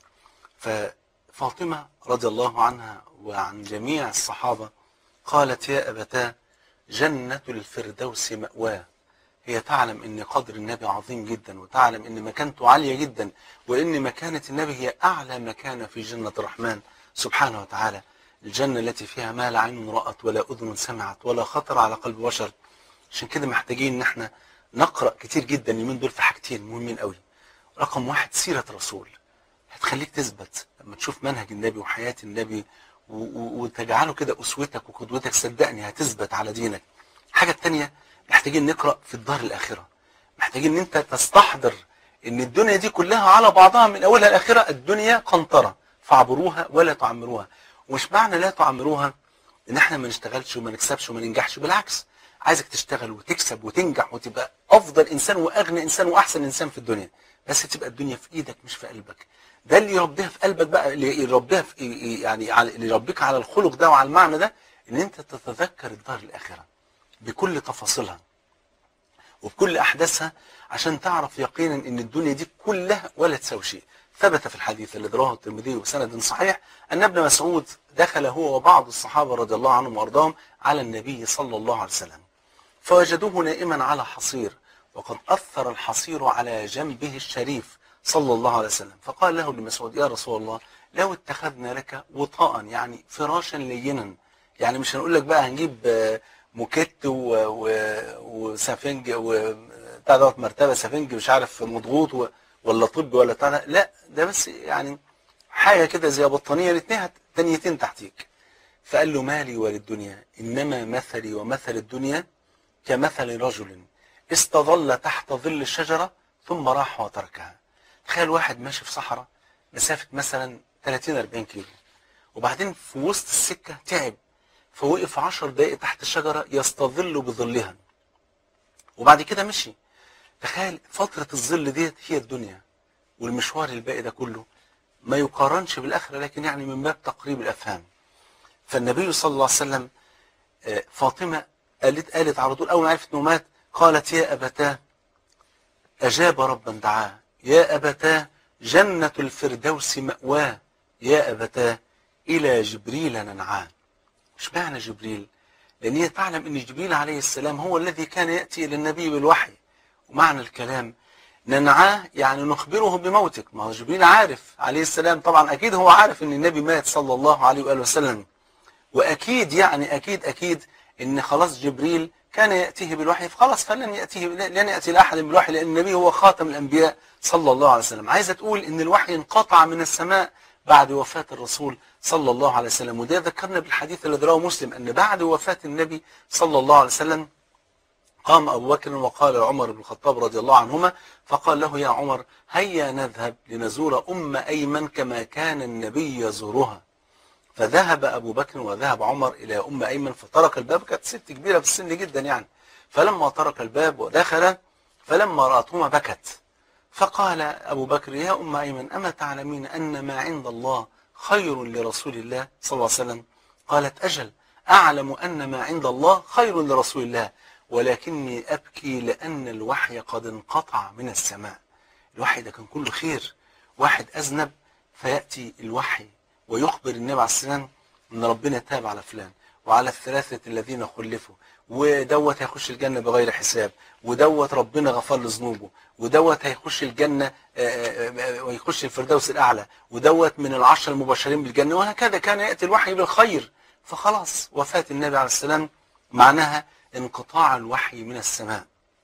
ففاطمة رضي الله عنها وعن جميع الصحابة قالت يا أبتاه جنة الفردوس مأواه هي تعلم ان قدر النبي عظيم جدا وتعلم ان مكانته عالية جدا وان مكانة النبي هي اعلى مكانة في جنة الرحمن سبحانه وتعالى الجنة التي فيها ما لا عين رأت ولا اذن سمعت ولا خطر على قلب بشر عشان كده محتاجين ان احنا نقرأ كتير جدا اليومين دول في حاجتين مهمين قوي رقم واحد سيرة الرسول هتخليك تثبت لما تشوف منهج النبي وحياة النبي و- و- وتجعله كده أسوتك وقدوتك صدقني هتثبت على دينك الحاجة التانية محتاجين نقرأ في الدار الآخرة محتاجين ان انت تستحضر ان الدنيا دي كلها على بعضها من اولها لاخرها الدنيا قنطرة فاعبروها ولا تعمروها ومش معنى لا تعمروها ان احنا ما نشتغلش وما نكسبش وما ننجحش بالعكس عايزك تشتغل وتكسب وتنجح وتبقى افضل انسان واغنى انسان واحسن انسان في الدنيا بس تبقى الدنيا في ايدك مش في قلبك ده اللي يربيها في قلبك بقى اللي يربيها في يعني على- اللي يربيك على الخلق ده وعلى المعنى ده ان انت تتذكر الدار الاخره بكل تفاصيلها وبكل احداثها عشان تعرف يقينا ان الدنيا دي كلها ولا تساوي شيء ثبت في الحديث الذي رواه الترمذي بسند صحيح ان ابن مسعود دخل هو وبعض الصحابه رضي الله عنهم وارضاهم على النبي صلى الله عليه وسلم فوجدوه نائما على حصير وقد اثر الحصير على جنبه الشريف صلى الله عليه وسلم فقال له لمسعود يا رسول الله لو اتخذنا لك وطاء يعني فراشا لينا يعني مش هنقول لك بقى هنجيب آه، موكيت و- و- وسفنج و بتاع دوت مرتبه سفنج مش عارف مضغوط و- ولا طب ولا بتاع ده. لا ده بس يعني حاجه كده زي بطانيه الاثنين تانيتين تحتيك فقال له مالي وللدنيا انما مثلي ومثل الدنيا كمثل رجل استظل تحت ظل الشجره ثم راح وتركها تخيل واحد ماشي في صحراء مسافه مثلا 30 40 كيلو وبعدين في وسط السكه تعب فوقف عشر دقائق تحت الشجرة يستظل بظلها وبعد كده مشي تخيل فترة الظل ديت هي الدنيا والمشوار الباقي ده كله ما يقارنش بالآخرة لكن يعني من باب تقريب الأفهام فالنبي صلى الله عليه وسلم آه، فاطمة قالت قالت على طول أول ما عرفت إنه مات قالت يا أبتاه أجاب ربا دعاه يا أبتاه جنة الفردوس مأواه يا أبتاه إلى جبريل ننعاه مش معنى جبريل لأن هي تعلم أن جبريل عليه السلام هو الذي كان يأتي إلى النبي بالوحي ومعنى الكلام ننعاه يعني نخبره بموتك ما هو جبريل عارف عليه السلام طبعا أكيد هو عارف أن النبي مات صلى الله عليه وآله وسلم وأكيد يعني أكيد أكيد أن خلاص جبريل كان يأتيه بالوحي فخلاص فلن يأتيه لن يأتي لأحد بالوحي لأن النبي هو خاتم الأنبياء صلى الله عليه وسلم عايزة تقول أن الوحي انقطع من السماء بعد وفاة الرسول صلى الله عليه وسلم وده ذكرنا بالحديث الذي رواه مسلم أن بعد وفاة النبي صلى الله عليه وسلم قام أبو بكر وقال لعمر بن الخطاب رضي الله عنهما فقال له يا عمر هيا نذهب لنزور أم أيمن كما كان النبي يزورها فذهب أبو بكر وذهب عمر إلى أم أيمن فترك الباب كانت ست كبيرة في السن جدا يعني فلما ترك الباب ودخل فلما رأتهما بكت فقال أبو بكر يا أم أيمن أما تعلمين أن ما عند الله خير لرسول الله صلى الله عليه وسلم قالت أجل أعلم أن ما عند الله خير لرسول الله ولكني أبكي لأن الوحي قد انقطع من السماء الوحي ده كان كله خير واحد أذنب فيأتي الوحي ويخبر النبي عليه السلام أن ربنا تاب على فلان وعلى الثلاثة الذين خلفوا ودوت هيخش الجنة بغير حساب ودوت ربنا غفر له ذنوبه ودوت هيخش الجنة آه، آه، آه، ويخش الفردوس الأعلى ودوت من العشر المبشرين بالجنة وهكذا كان يأتي الوحي بالخير فخلاص وفاة النبي عليه السلام معناها انقطاع الوحي من السماء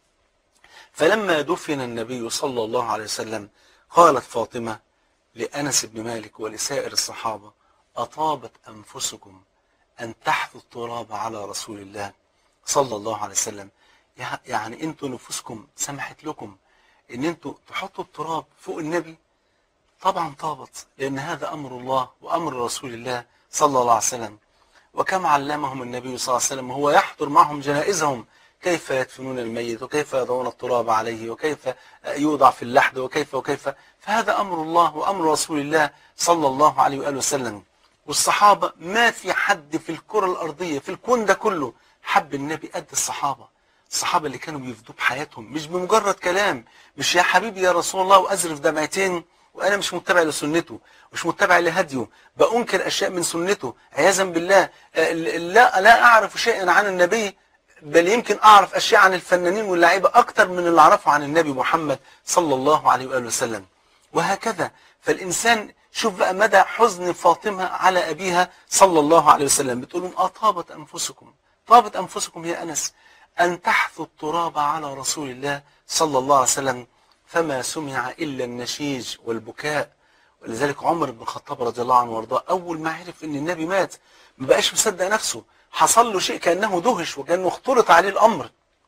فلما دفن النبي صلى الله عليه وسلم قالت فاطمة لأنس بن مالك ولسائر الصحابة أطابت أنفسكم أن تحثوا التراب على رسول الله صلى الله عليه وسلم يع- يعني انتوا نفوسكم سمحت لكم ان انتوا تحطوا التراب فوق النبي طبعا طابت لأن هذا أمر الله وأمر رسول الله صلى الله عليه وسلم وكما علمهم النبي صلى الله عليه وسلم وهو يحضر معهم جنائزهم كيف يدفنون الميت وكيف يضعون التراب عليه وكيف يوضع في اللحد وكيف وكيف فهذا أمر الله وأمر رسول الله صلى الله عليه وآله وسلم والصحابة ما في حد في الكرة الأرضية في الكون ده كله حب النبي قد الصحابة الصحابة اللي كانوا بيفدوا بحياتهم مش بمجرد كلام مش يا حبيبي يا رسول الله وأزرف دمعتين وأنا مش متبع لسنته مش متبع لهديه بأنكر أشياء من سنته عياذا بالله آه، لا لا أعرف شيئا عن النبي بل يمكن أعرف أشياء عن الفنانين واللعيبة أكتر من اللي أعرفه عن النبي محمد صلى الله عليه وآله وسلم وهكذا فالإنسان شوف بقى مدى حزن فاطمة على أبيها صلى الله عليه وسلم بتقول لهم أطابت أنفسكم طابت أنفسكم يا أنس أن تحثوا التراب على رسول الله صلى الله عليه وسلم فما سمع إلا النشيج والبكاء ولذلك عمر بن الخطاب رضي الله عنه وارضاه أول ما عرف أن النبي مات ما بقاش مصدق نفسه حصل له شيء كأنه دهش وكأنه اختلط عليه الأمر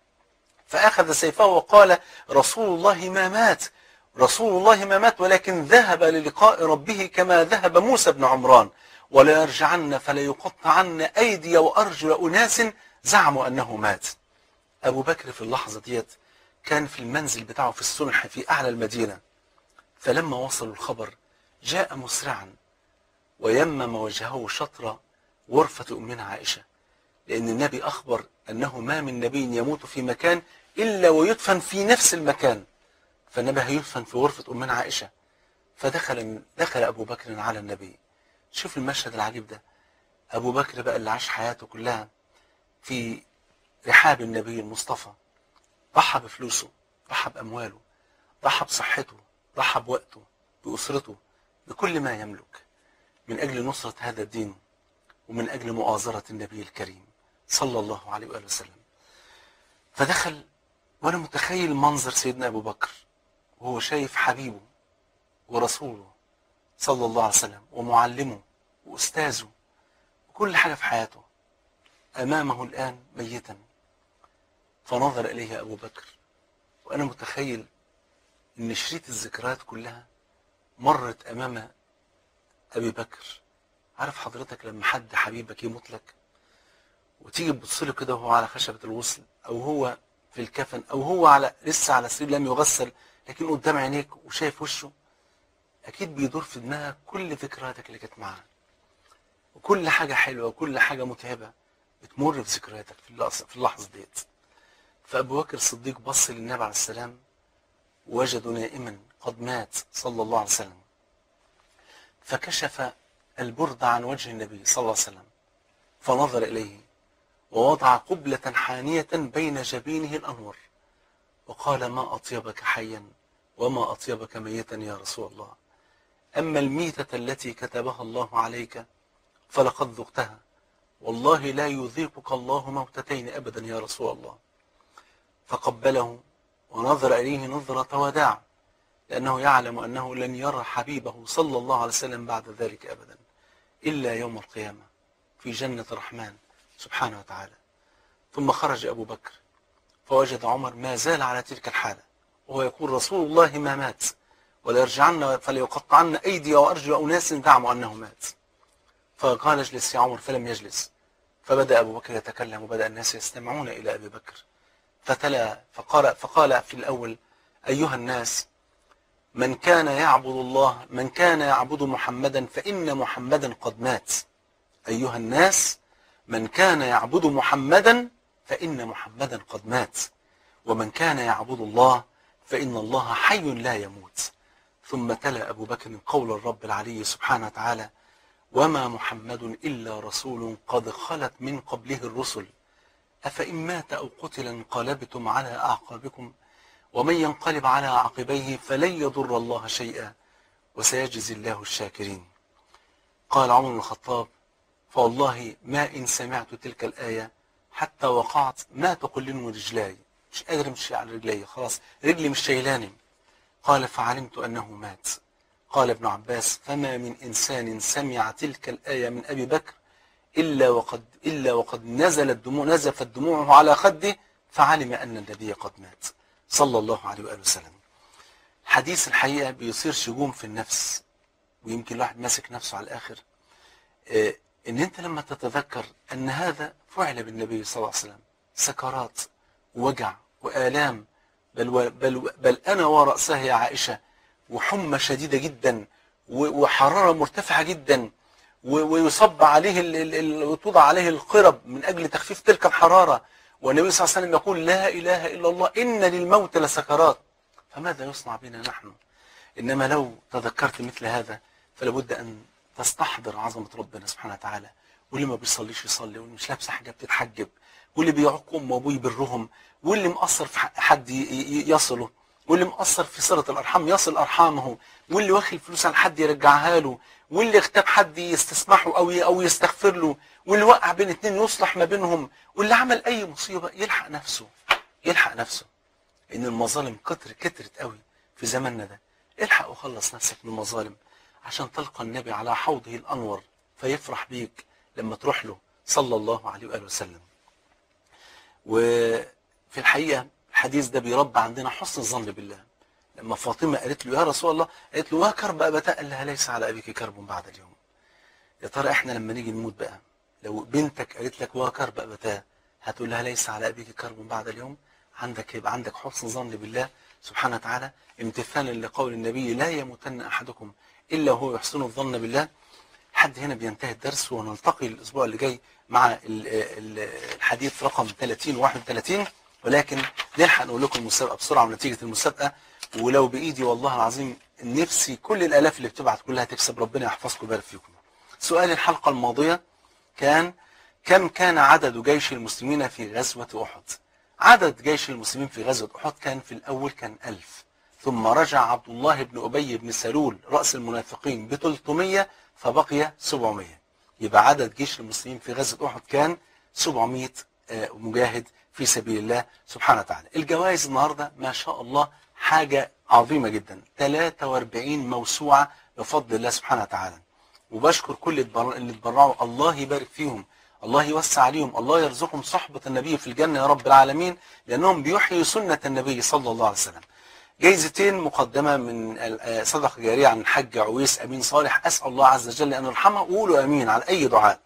فأخذ سيفه وقال رسول الله ما مات رسول الله ما مات ولكن ذهب للقاء ربه كما ذهب موسى بن عمران ولا يرجعن فلا يقطعن أيدي وأرجل أناس زعموا أنه مات أبو بكر في اللحظة ديت كان في المنزل بتاعه في السنح في أعلى المدينة فلما وصلوا الخبر جاء مسرعا ويمم وجهه شطر غرفة أمنا عائشة لأن النبي أخبر أنه ما من نبي يموت في مكان إلا ويدفن في نفس المكان فالنبي هيدفن في غرفة أمنا عائشة فدخل دخل أبو بكر على النبي شوف المشهد العجيب ده أبو بكر بقى اللي عاش حياته كلها في رحاب النبي المصطفى ضحى بفلوسه ضحى بأمواله ضحى بصحته ضحى بوقته بأسرته بكل ما يملك من أجل نصرة هذا الدين ومن أجل مؤازرة النبي الكريم صلى الله عليه وآله وسلم فدخل وأنا متخيل منظر سيدنا أبو بكر وهو شايف حبيبه ورسوله صلى الله عليه وسلم ومعلمه وأستاذه وكل حاجة في حياته أمامه الآن ميتا فنظر إليه أبو بكر وأنا متخيل إن شريط الذكريات كلها مرت أمام أبي بكر عارف حضرتك لما حد حبيبك يموت لك وتيجي تبص له كده وهو على خشبة الغسل أو هو في الكفن أو هو على لسه على سرير لم يغسل لكن قدام عينيك وشايف وشه أكيد بيدور في دماغك كل ذكرياتك اللي كانت معاه وكل حاجة حلوة وكل حاجة متعبة بتمر في ذكرياتك في اللحظة, في اللحظة ديت فأبو بكر الصديق بص للنبي عليه السلام وجده نائما قد مات صلى الله عليه وسلم فكشف البرد عن وجه النبي صلى الله عليه وسلم فنظر إليه ووضع قبلة حانية بين جبينه الأنور وقال ما أطيبك حيا وما أطيبك ميتا يا رسول الله أما الميتة التي كتبها الله عليك فلقد ذقتها والله لا يذيقك الله موتتين أبدا يا رسول الله فقبله ونظر إليه نظرة وداع لأنه يعلم أنه لن يرى حبيبه صلى الله عليه وسلم بعد ذلك أبدا إلا يوم القيامة في جنة الرحمن سبحانه وتعالى ثم خرج أبو بكر فوجد عمر ما زال على تلك الحالة وهو يقول رسول الله ما مات وليرجعن فليقطعن أيدي وأرجل أناس زعموا أنه مات فقال اجلس يا عمر فلم يجلس فبدأ أبو بكر يتكلم وبدأ الناس يستمعون إلى أبي بكر فتلا فقال, فقال في الأول أيها الناس من كان يعبد الله من كان يعبد محمدا فإن محمدا قد مات أيها الناس من كان يعبد محمدا فإن محمدا قد مات ومن كان يعبد الله فإن الله حي لا يموت ثم تلا أبو بكر قول الرب العلي سبحانه وتعالى وما محمد إلا رسول قد خلت من قبله الرسل أفإن مات أو قتل انقلبتم على أعقابكم ومن ينقلب على عقبيه فلن يضر الله شيئا وسيجزي الله الشاكرين قال عمر بن الخطاب فوالله ما إن سمعت تلك الآية حتى وقعت ما تقلن رجلاي مش قادر امشي على رجلي خلاص رجلي مش شايلاني قال فعلمت أنه مات قال ابن عباس فما من إنسان سمع تلك الآية من أبي بكر إلا وقد إلا وقد نزلت دموع نزفت دموعه على خده فعلم أن النبي قد مات صلى الله عليه وآله وسلم حديث الحقيقة بيصير شجوم في النفس ويمكن الواحد ماسك نفسه على الآخر آه، إن أنت لما تتذكر أن هذا فعل بالنبي صلى الله عليه وسلم سكرات ووجع وآلام بل, و- بل, بل أنا ورأسها يا عائشة وحمى شديدة جدا و- وحرارة مرتفعة جدا و- ويصب عليه ال- ال- ال- وتوضع عليه القرب من أجل تخفيف تلك الحرارة والنبي صلى الله عليه وسلم يقول لا إله إلا الله إن للموت لسكرات فماذا يصنع بنا نحن إنما لو تذكرت مثل هذا فلابد أن تستحضر عظمة ربنا سبحانه وتعالى واللي ما بيصليش يصلي واللي مش لابسه حاجة بتتحجب واللي بيعق أمه وأبوه يبرهم واللي مقصر في حق حد ي- ي- يصله واللي مقصر في صلة الأرحام يصل أرحامه واللي واخد فلوس على حد يرجعها له واللي اغتاب حد يستسمحه أو ي- أو يستغفر له واللي وقع بين اتنين يصلح ما بينهم واللي عمل أي مصيبة يلحق نفسه يلحق نفسه ان المظالم كتر كترت قوي في زماننا ده الحق وخلص نفسك من المظالم عشان تلقى النبي على حوضه الانور فيفرح بيك لما تروح له صلى الله عليه واله وسلم وفي الحقيقه الحديث ده بيربى عندنا حسن الظن بالله لما فاطمه قالت له يا رسول الله قالت له وكرب ابتاء قال لها ليس على ابيك كرب بعد اليوم يا ترى احنا لما نيجي نموت بقى لو بنتك قالت لك وكرب ابتاء هتقول لها ليس على ابيك كرب بعد اليوم عندك يبقى عندك حسن ظن بالله سبحانه وتعالى امتثالا لقول النبي لا يموتن احدكم الا وهو يحسن الظن بالله حد هنا بينتهي الدرس ونلتقي الاسبوع اللي جاي مع ال- ال- الحديث رقم 30 31 ولكن نلحق نقول لكم المسابقه بسرعه ونتيجه المسابقه ولو بايدي والله العظيم نفسي كل الالاف اللي بتبعت كلها تكسب ربنا يحفظكم ويبارك فيكم. سؤال الحلقه الماضيه كان كم كان عدد جيش المسلمين في غزوه احد؟ عدد جيش المسلمين في غزوة أحد كان في الأول كان ألف ثم رجع عبد الله بن أبي بن سلول رأس المنافقين ب 300 فبقي 700 يبقى عدد جيش المسلمين في غزوة أحد كان 700 آه، مجاهد في سبيل الله سبحانه وتعالى الجوائز النهاردة ما شاء الله حاجة عظيمة جدا 43 موسوعة بفضل الله سبحانه وتعالى وبشكر كل البر- اللي اتبرعوا الله يبارك فيهم الله يوسع عليهم الله يرزقهم صحبة النبي في الجنة يا رب العالمين لأنهم بيحيوا سنة النبي صلى الله عليه وسلم جايزتين مقدمة من ال- آه، صدقة جارية عن الحاج عويس أمين صالح أسأل الله عز وجل أن يرحمه وقولوا أمين على أي دعاء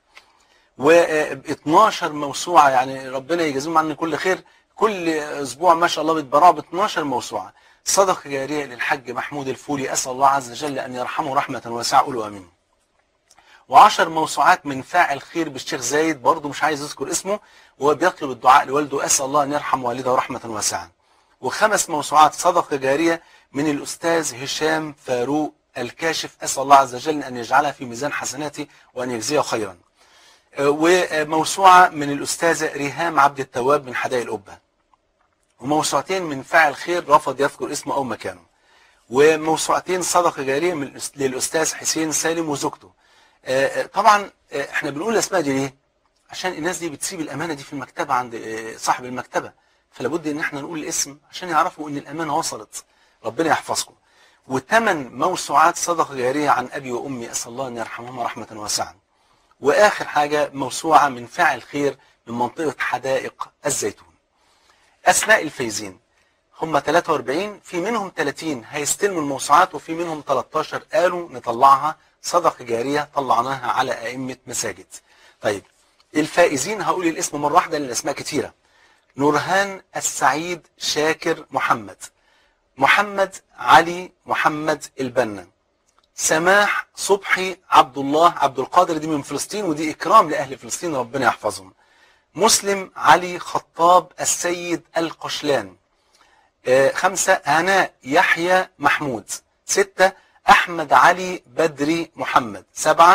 و12 موسوعة يعني ربنا يجازيهم عني كل خير كل أسبوع ما شاء الله بيتبرعوا ب 12 موسوعة صدقة جارية للحاج محمود الفولي أسأل الله عز وجل أن يرحمه رحمة واسعة قولوا أمين وعشر موسوعات من فاعل خير بالشيخ زايد برضه مش عايز اذكر اسمه وهو بيطلب الدعاء لوالده اسال الله ان يرحم والده رحمه واسعه. وخمس موسوعات صدقه جاريه من الاستاذ هشام فاروق الكاشف اسال الله عز وجل ان يجعلها في ميزان حسناته وان يجزيه خيرا. آه، وموسوعه من الاستاذه ريهام عبد التواب من حدائق القبه. وموسوعتين من فاعل خير رفض يذكر اسمه او مكانه. وموسوعتين صدقه جاريه من الأس- للاستاذ حسين سالم وزوجته. آه، آه، طبعا آه، احنا بنقول الاسماء دي ليه؟ عشان الناس دي بتسيب الامانه دي في المكتبه عند آه، صاحب المكتبه فلابد ان احنا نقول الاسم عشان يعرفوا ان الامانه وصلت ربنا يحفظكم وثمان موسوعات صدقه جاريه عن ابي وامي اسال الله ان يرحمهما رحمه واسعه واخر حاجه موسوعه من فاعل خير من منطقه حدائق الزيتون اسماء الفايزين هم 43 في منهم 30 هيستلموا الموسوعات وفي منهم 13 قالوا نطلعها صدقة جارية طلعناها على أئمة مساجد طيب الفائزين هقول الاسم مرة واحدة لأن الأسماء كتيرة نورهان السعيد شاكر محمد محمد علي محمد البنا سماح صبحي عبد الله عبد القادر دي من فلسطين ودي إكرام لأهل فلسطين ربنا يحفظهم مسلم علي خطاب السيد القشلان آه، خمسة هناء يحيى محمود ستة أحمد علي بدري محمد سبعة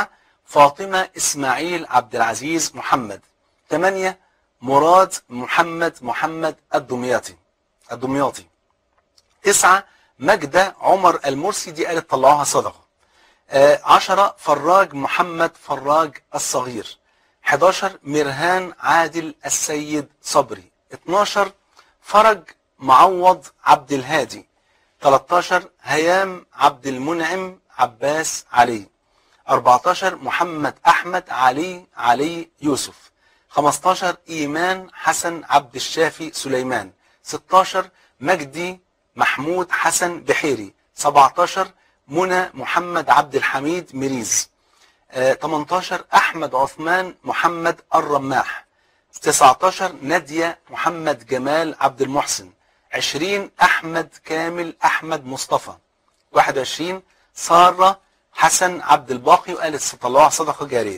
فاطمة إسماعيل عبد العزيز محمد 8 مراد محمد محمد الدمياطي الدمياطي تسعة مجدة عمر المرسي دي قالت طلعوها صدقة آه عشرة فراج محمد فراج الصغير 11 مرهان عادل السيد صبري 12 فرج معوض عبد الهادي 13 هيام عبد المنعم عباس علي 14 محمد أحمد علي علي يوسف 15 إيمان حسن عبد الشافي سليمان 16 مجدي محمود حسن بحيري 17 منى محمد عبد الحميد مريز آه 18 أحمد عثمان محمد الرماح 19 نادية محمد جمال عبد المحسن 20 أحمد كامل أحمد مصطفى 21 سارة حسن عبد الباقي وقالت ستطلعها صدقة جارية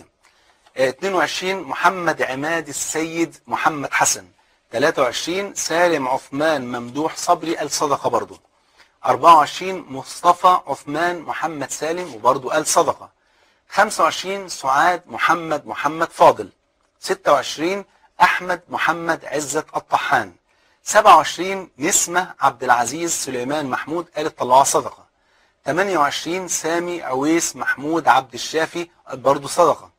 22 محمد عماد السيد محمد حسن 23 سالم عثمان ممدوح صبري قال صدقة برضه 24 مصطفى عثمان محمد سالم وبرضه قال صدقة 25 سعاد محمد محمد فاضل 26 أحمد محمد عزت الطحان 27 نسمة عبد العزيز سليمان محمود قالت طلعها صدقة 28 سامي عويس محمود عبد الشافي برضه صدقة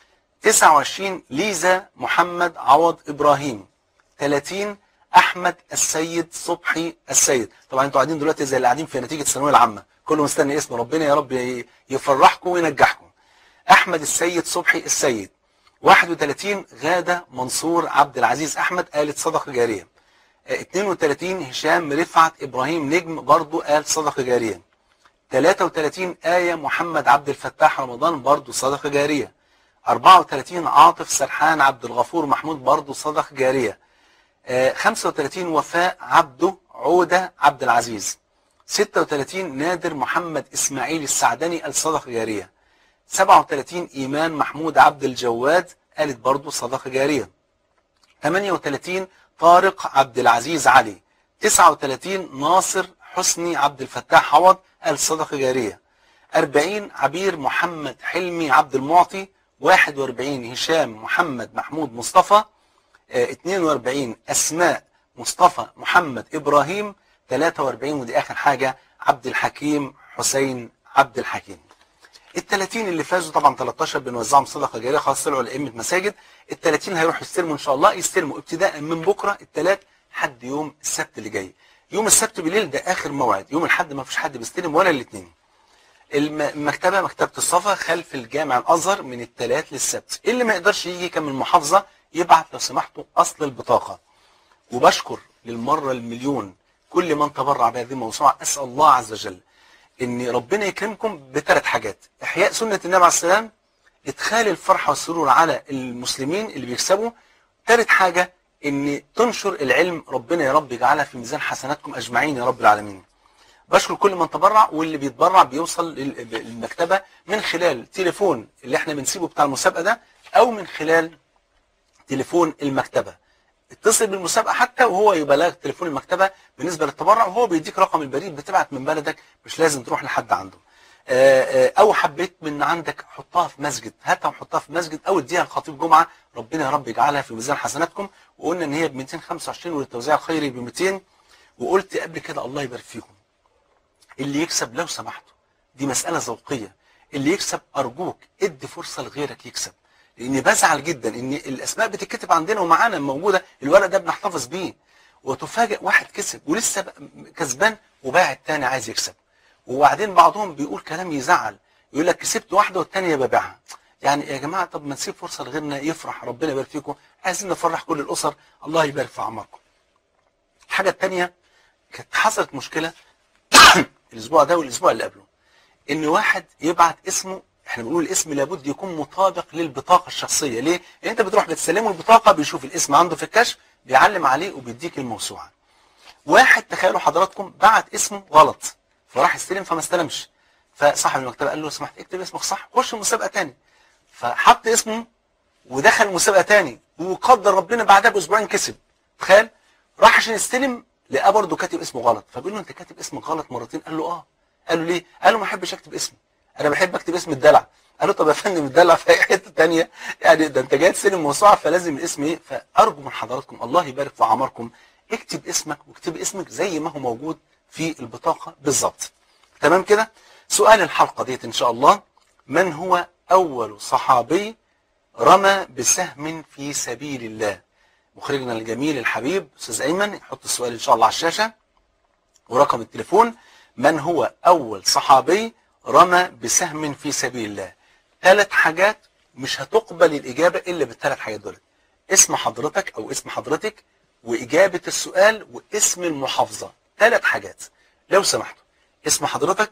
29 ليزا محمد عوض إبراهيم 30 أحمد السيد صبحي السيد طبعا انتوا قاعدين دلوقتي زي اللي قاعدين في نتيجة الثانوية العامة كله مستني اسم ربنا يا رب يفرحكم وينجحكم أحمد السيد صبحي السيد 31 غادة منصور عبد العزيز أحمد قالت صدقة جارية 32 هشام رفعت إبراهيم نجم برضو قال صدقة جارية 33 آية محمد عبد الفتاح رمضان برضو صدقة جارية 34 عاطف سرحان عبد الغفور محمود برضو صدقة جارية 35 وفاء عبده عودة عبد العزيز 36 نادر محمد إسماعيل السعدني قال صدقة جارية 37 إيمان محمود عبد الجواد قالت برضو صدقة جارية 38 طارق عبد العزيز علي 39 ناصر حسني عبد الفتاح عوض قال صدقة جارية 40 عبير محمد حلمي عبد المعطي 41 هشام محمد محمود مصطفى 42 أسماء مصطفى محمد إبراهيم 43 ودي آخر حاجة عبد الحكيم حسين عبد الحكيم ال 30 اللي فازوا طبعا 13 بنوزعهم صدقه جاريه خلاص طلعوا لائمه مساجد ال 30 هيروحوا يستلموا ان شاء الله يستلموا ابتداء من بكره الثلاث لحد يوم السبت اللي جاي يوم السبت بالليل ده اخر موعد يوم الاحد ما فيش حد بيستلم ولا الاثنين المكتبه مكتبه الصفا خلف الجامع الازهر من الثلاث للسبت اللي ما يقدرش يجي كان من المحافظه يبعت لو سمحتوا اصل البطاقه وبشكر للمره المليون كل من تبرع بهذه الموسوعه اسال الله عز وجل ان ربنا يكرمكم بثلاث حاجات احياء سنة النبي عليه السلام ادخال الفرحة والسرور على المسلمين اللي بيكسبوا ثالث حاجة ان تنشر العلم ربنا يا رب يجعلها في ميزان حسناتكم اجمعين يا رب العالمين بشكر كل من تبرع واللي بيتبرع بيوصل للمكتبة من خلال تليفون اللي احنا بنسيبه بتاع المسابقة ده او من خلال تليفون المكتبة اتصل بالمسابقة حتى وهو يبلغ تليفون المكتبة بالنسبة للتبرع وهو بيديك رقم البريد بتبعت من بلدك مش لازم تروح لحد عنده او حبيت من عندك حطها في مسجد هاتها وحطها في مسجد او اديها لخطيب جمعة ربنا يا رب يجعلها في ميزان حسناتكم وقلنا ان هي ب 225 والتوزيع الخيري ب 200 وقلت قبل كده الله يبارك فيكم اللي يكسب لو سمحتوا دي مسألة ذوقية اللي يكسب ارجوك ادي فرصة لغيرك يكسب لاني بزعل جدا ان الاسماء بتتكتب عندنا ومعانا موجوده الورق ده بنحتفظ بيه وتفاجئ واحد كسب ولسه كسبان وباع التاني عايز يكسب وبعدين بعضهم بيقول كلام يزعل يقول لك كسبت واحده والتانيه ببيعها يعني يا جماعه طب ما نسيب فرصه لغيرنا يفرح ربنا يبارك فيكم عايزين نفرح كل الاسر الله يبارك في اعماركم الحاجه الثانيه كانت حصلت مشكله الاسبوع ده والاسبوع اللي قبله ان واحد يبعت اسمه احنا بنقول الاسم لابد يكون مطابق للبطاقه الشخصيه ليه انت بتروح بتسلمه البطاقه بيشوف الاسم عنده في الكشف بيعلم عليه وبيديك الموسوعه واحد تخيلوا حضراتكم بعت اسمه غلط فراح يستلم فما استلمش فصاحب المكتبه قال له سمحت اكتب اسمك صح خش مسابقه تاني فحط اسمه ودخل مسابقه تاني وقدر ربنا بعدها باسبوعين كسب تخيل راح عشان يستلم لقاه برضه كاتب اسمه غلط فبيقول له انت كاتب اسمك غلط مرتين قال له اه قال له ليه قال له ما احبش اكتب اسمي انا بحب اكتب اسم الدلع قال له طب يا فندم اتدلع في اي حته ثانيه يعني ده انت جاي تسلم موسوعه فلازم الاسم ايه فارجو من حضراتكم الله يبارك في اعماركم اكتب اسمك واكتب اسمك زي ما هو موجود في البطاقه بالظبط تمام كده سؤال الحلقه ديت ان شاء الله من هو اول صحابي رمى بسهم في سبيل الله مخرجنا الجميل الحبيب استاذ ايمن يحط السؤال ان شاء الله على الشاشه ورقم التليفون من هو اول صحابي رمى بسهم في سبيل الله ثلاث حاجات مش هتقبل الاجابه الا بالثلاث حاجات دول اسم حضرتك او اسم حضرتك واجابه السؤال واسم المحافظه ثلاث حاجات لو سمحتوا اسم حضرتك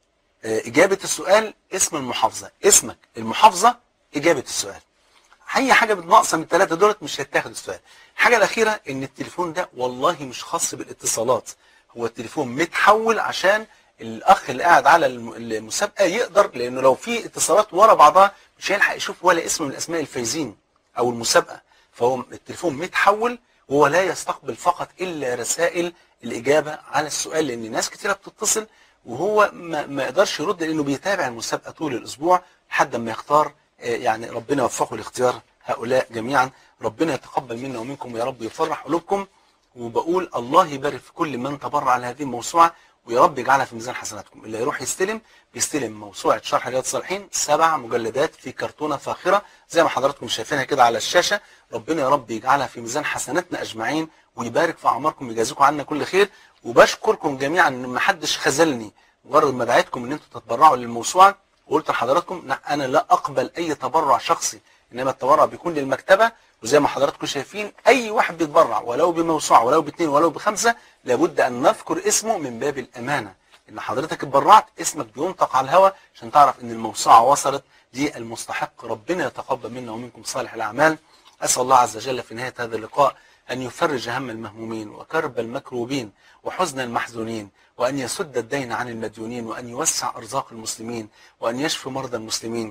آه، اجابه السؤال اسم المحافظه اسمك المحافظه اجابه السؤال اي حاجه ناقصه من الثلاثه دولت مش هيتاخد السؤال الحاجه الاخيره ان التليفون ده والله مش خاص بالاتصالات هو التليفون متحول عشان الاخ اللي قاعد على الم- المسابقه يقدر لانه لو في اتصالات ورا بعضها مش هيلحق يشوف ولا اسم من اسماء الفايزين او المسابقه فهو التليفون متحول وهو لا يستقبل فقط الا رسائل الاجابه على السؤال لان ناس كتيره بتتصل وهو ما, ما يقدرش يرد لانه بيتابع المسابقه طول الاسبوع لحد ما يختار آه، يعني ربنا يوفقه لاختيار هؤلاء جميعا ربنا يتقبل منا ومنكم ويا رب يفرح قلوبكم وبقول الله يبارك في كل من تبرع لهذه الموسوعه ويا رب يجعلها في ميزان حسناتكم اللي يروح يستلم بيستلم موسوعه شرح رياض الصالحين سبع مجلدات في كرتونه فاخره زي ما حضراتكم شايفينها كده على الشاشه ربنا يا رب يجعلها في ميزان حسناتنا اجمعين ويبارك في اعماركم ويجازيكم عنا كل خير وبشكركم جميعا ان ما حدش خذلني مجرد ما دعيتكم ان انتم تتبرعوا للموسوعه وقلت لحضراتكم لا انا لا اقبل اي تبرع شخصي انما التبرع بيكون للمكتبه وزي ما حضراتكم شايفين اي واحد بيتبرع ولو بموسوعه ولو باثنين ولو بخمسه لابد ان نذكر اسمه من باب الامانه ان حضرتك اتبرعت اسمك بينطق على الهواء عشان تعرف ان الموسوعه وصلت دي المستحق ربنا يتقبل منا ومنكم صالح الاعمال اسال الله عز وجل في نهايه هذا اللقاء أن يفرج هم المهمومين وكرب المكروبين وحزن المحزونين وأن يسد الدين عن المديونين وأن يوسع أرزاق المسلمين وأن يشفي مرضى المسلمين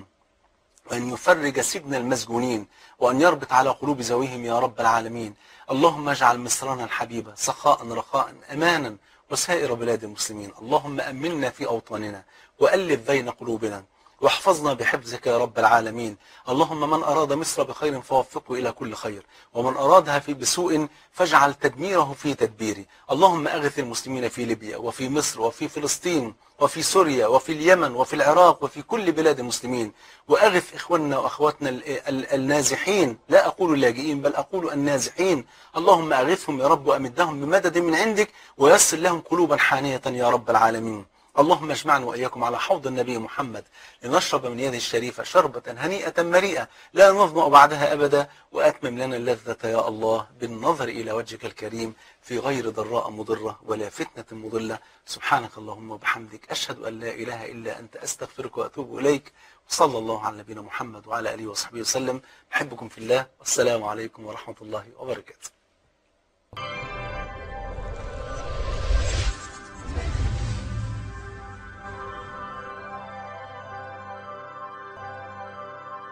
وأن يفرج سجن المسجونين وأن يربط على قلوب ذويهم يا رب العالمين اللهم اجعل مصرنا الحبيبة سخاء رخاء أمانا وسائر بلاد المسلمين اللهم أمنا في أوطاننا وألف بين قلوبنا واحفظنا بحفظك يا رب العالمين اللهم من أراد مصر بخير فوفقه إلى كل خير ومن أرادها في بسوء فاجعل تدميره في تدبيره اللهم أغث المسلمين في ليبيا وفي مصر وفي فلسطين وفي سوريا وفي اليمن وفي العراق وفي كل بلاد المسلمين وأغث إخواننا وأخواتنا ال- ال- النازحين لا أقول اللاجئين بل أقول النازحين اللهم أغثهم يا رب وأمدهم بمدد من عندك ويسر لهم قلوبا حانية يا رب العالمين اللهم اجمعنا وإياكم على حوض النبي محمد لنشرب من يده الشريفة شربة هنيئة مريئة لا نظمأ بعدها أبدا وأتمم لنا اللذة يا الله بالنظر إلى وجهك الكريم في غير ضراء مضرة ولا فتنة مضلة سبحانك اللهم وبحمدك أشهد أن لا إله إلا أنت أستغفرك وأتوب إليك وصلى الله على نبينا محمد وعلى آله وصحبه وسلم بحبكم في الله والسلام عليكم ورحمة الله وبركاته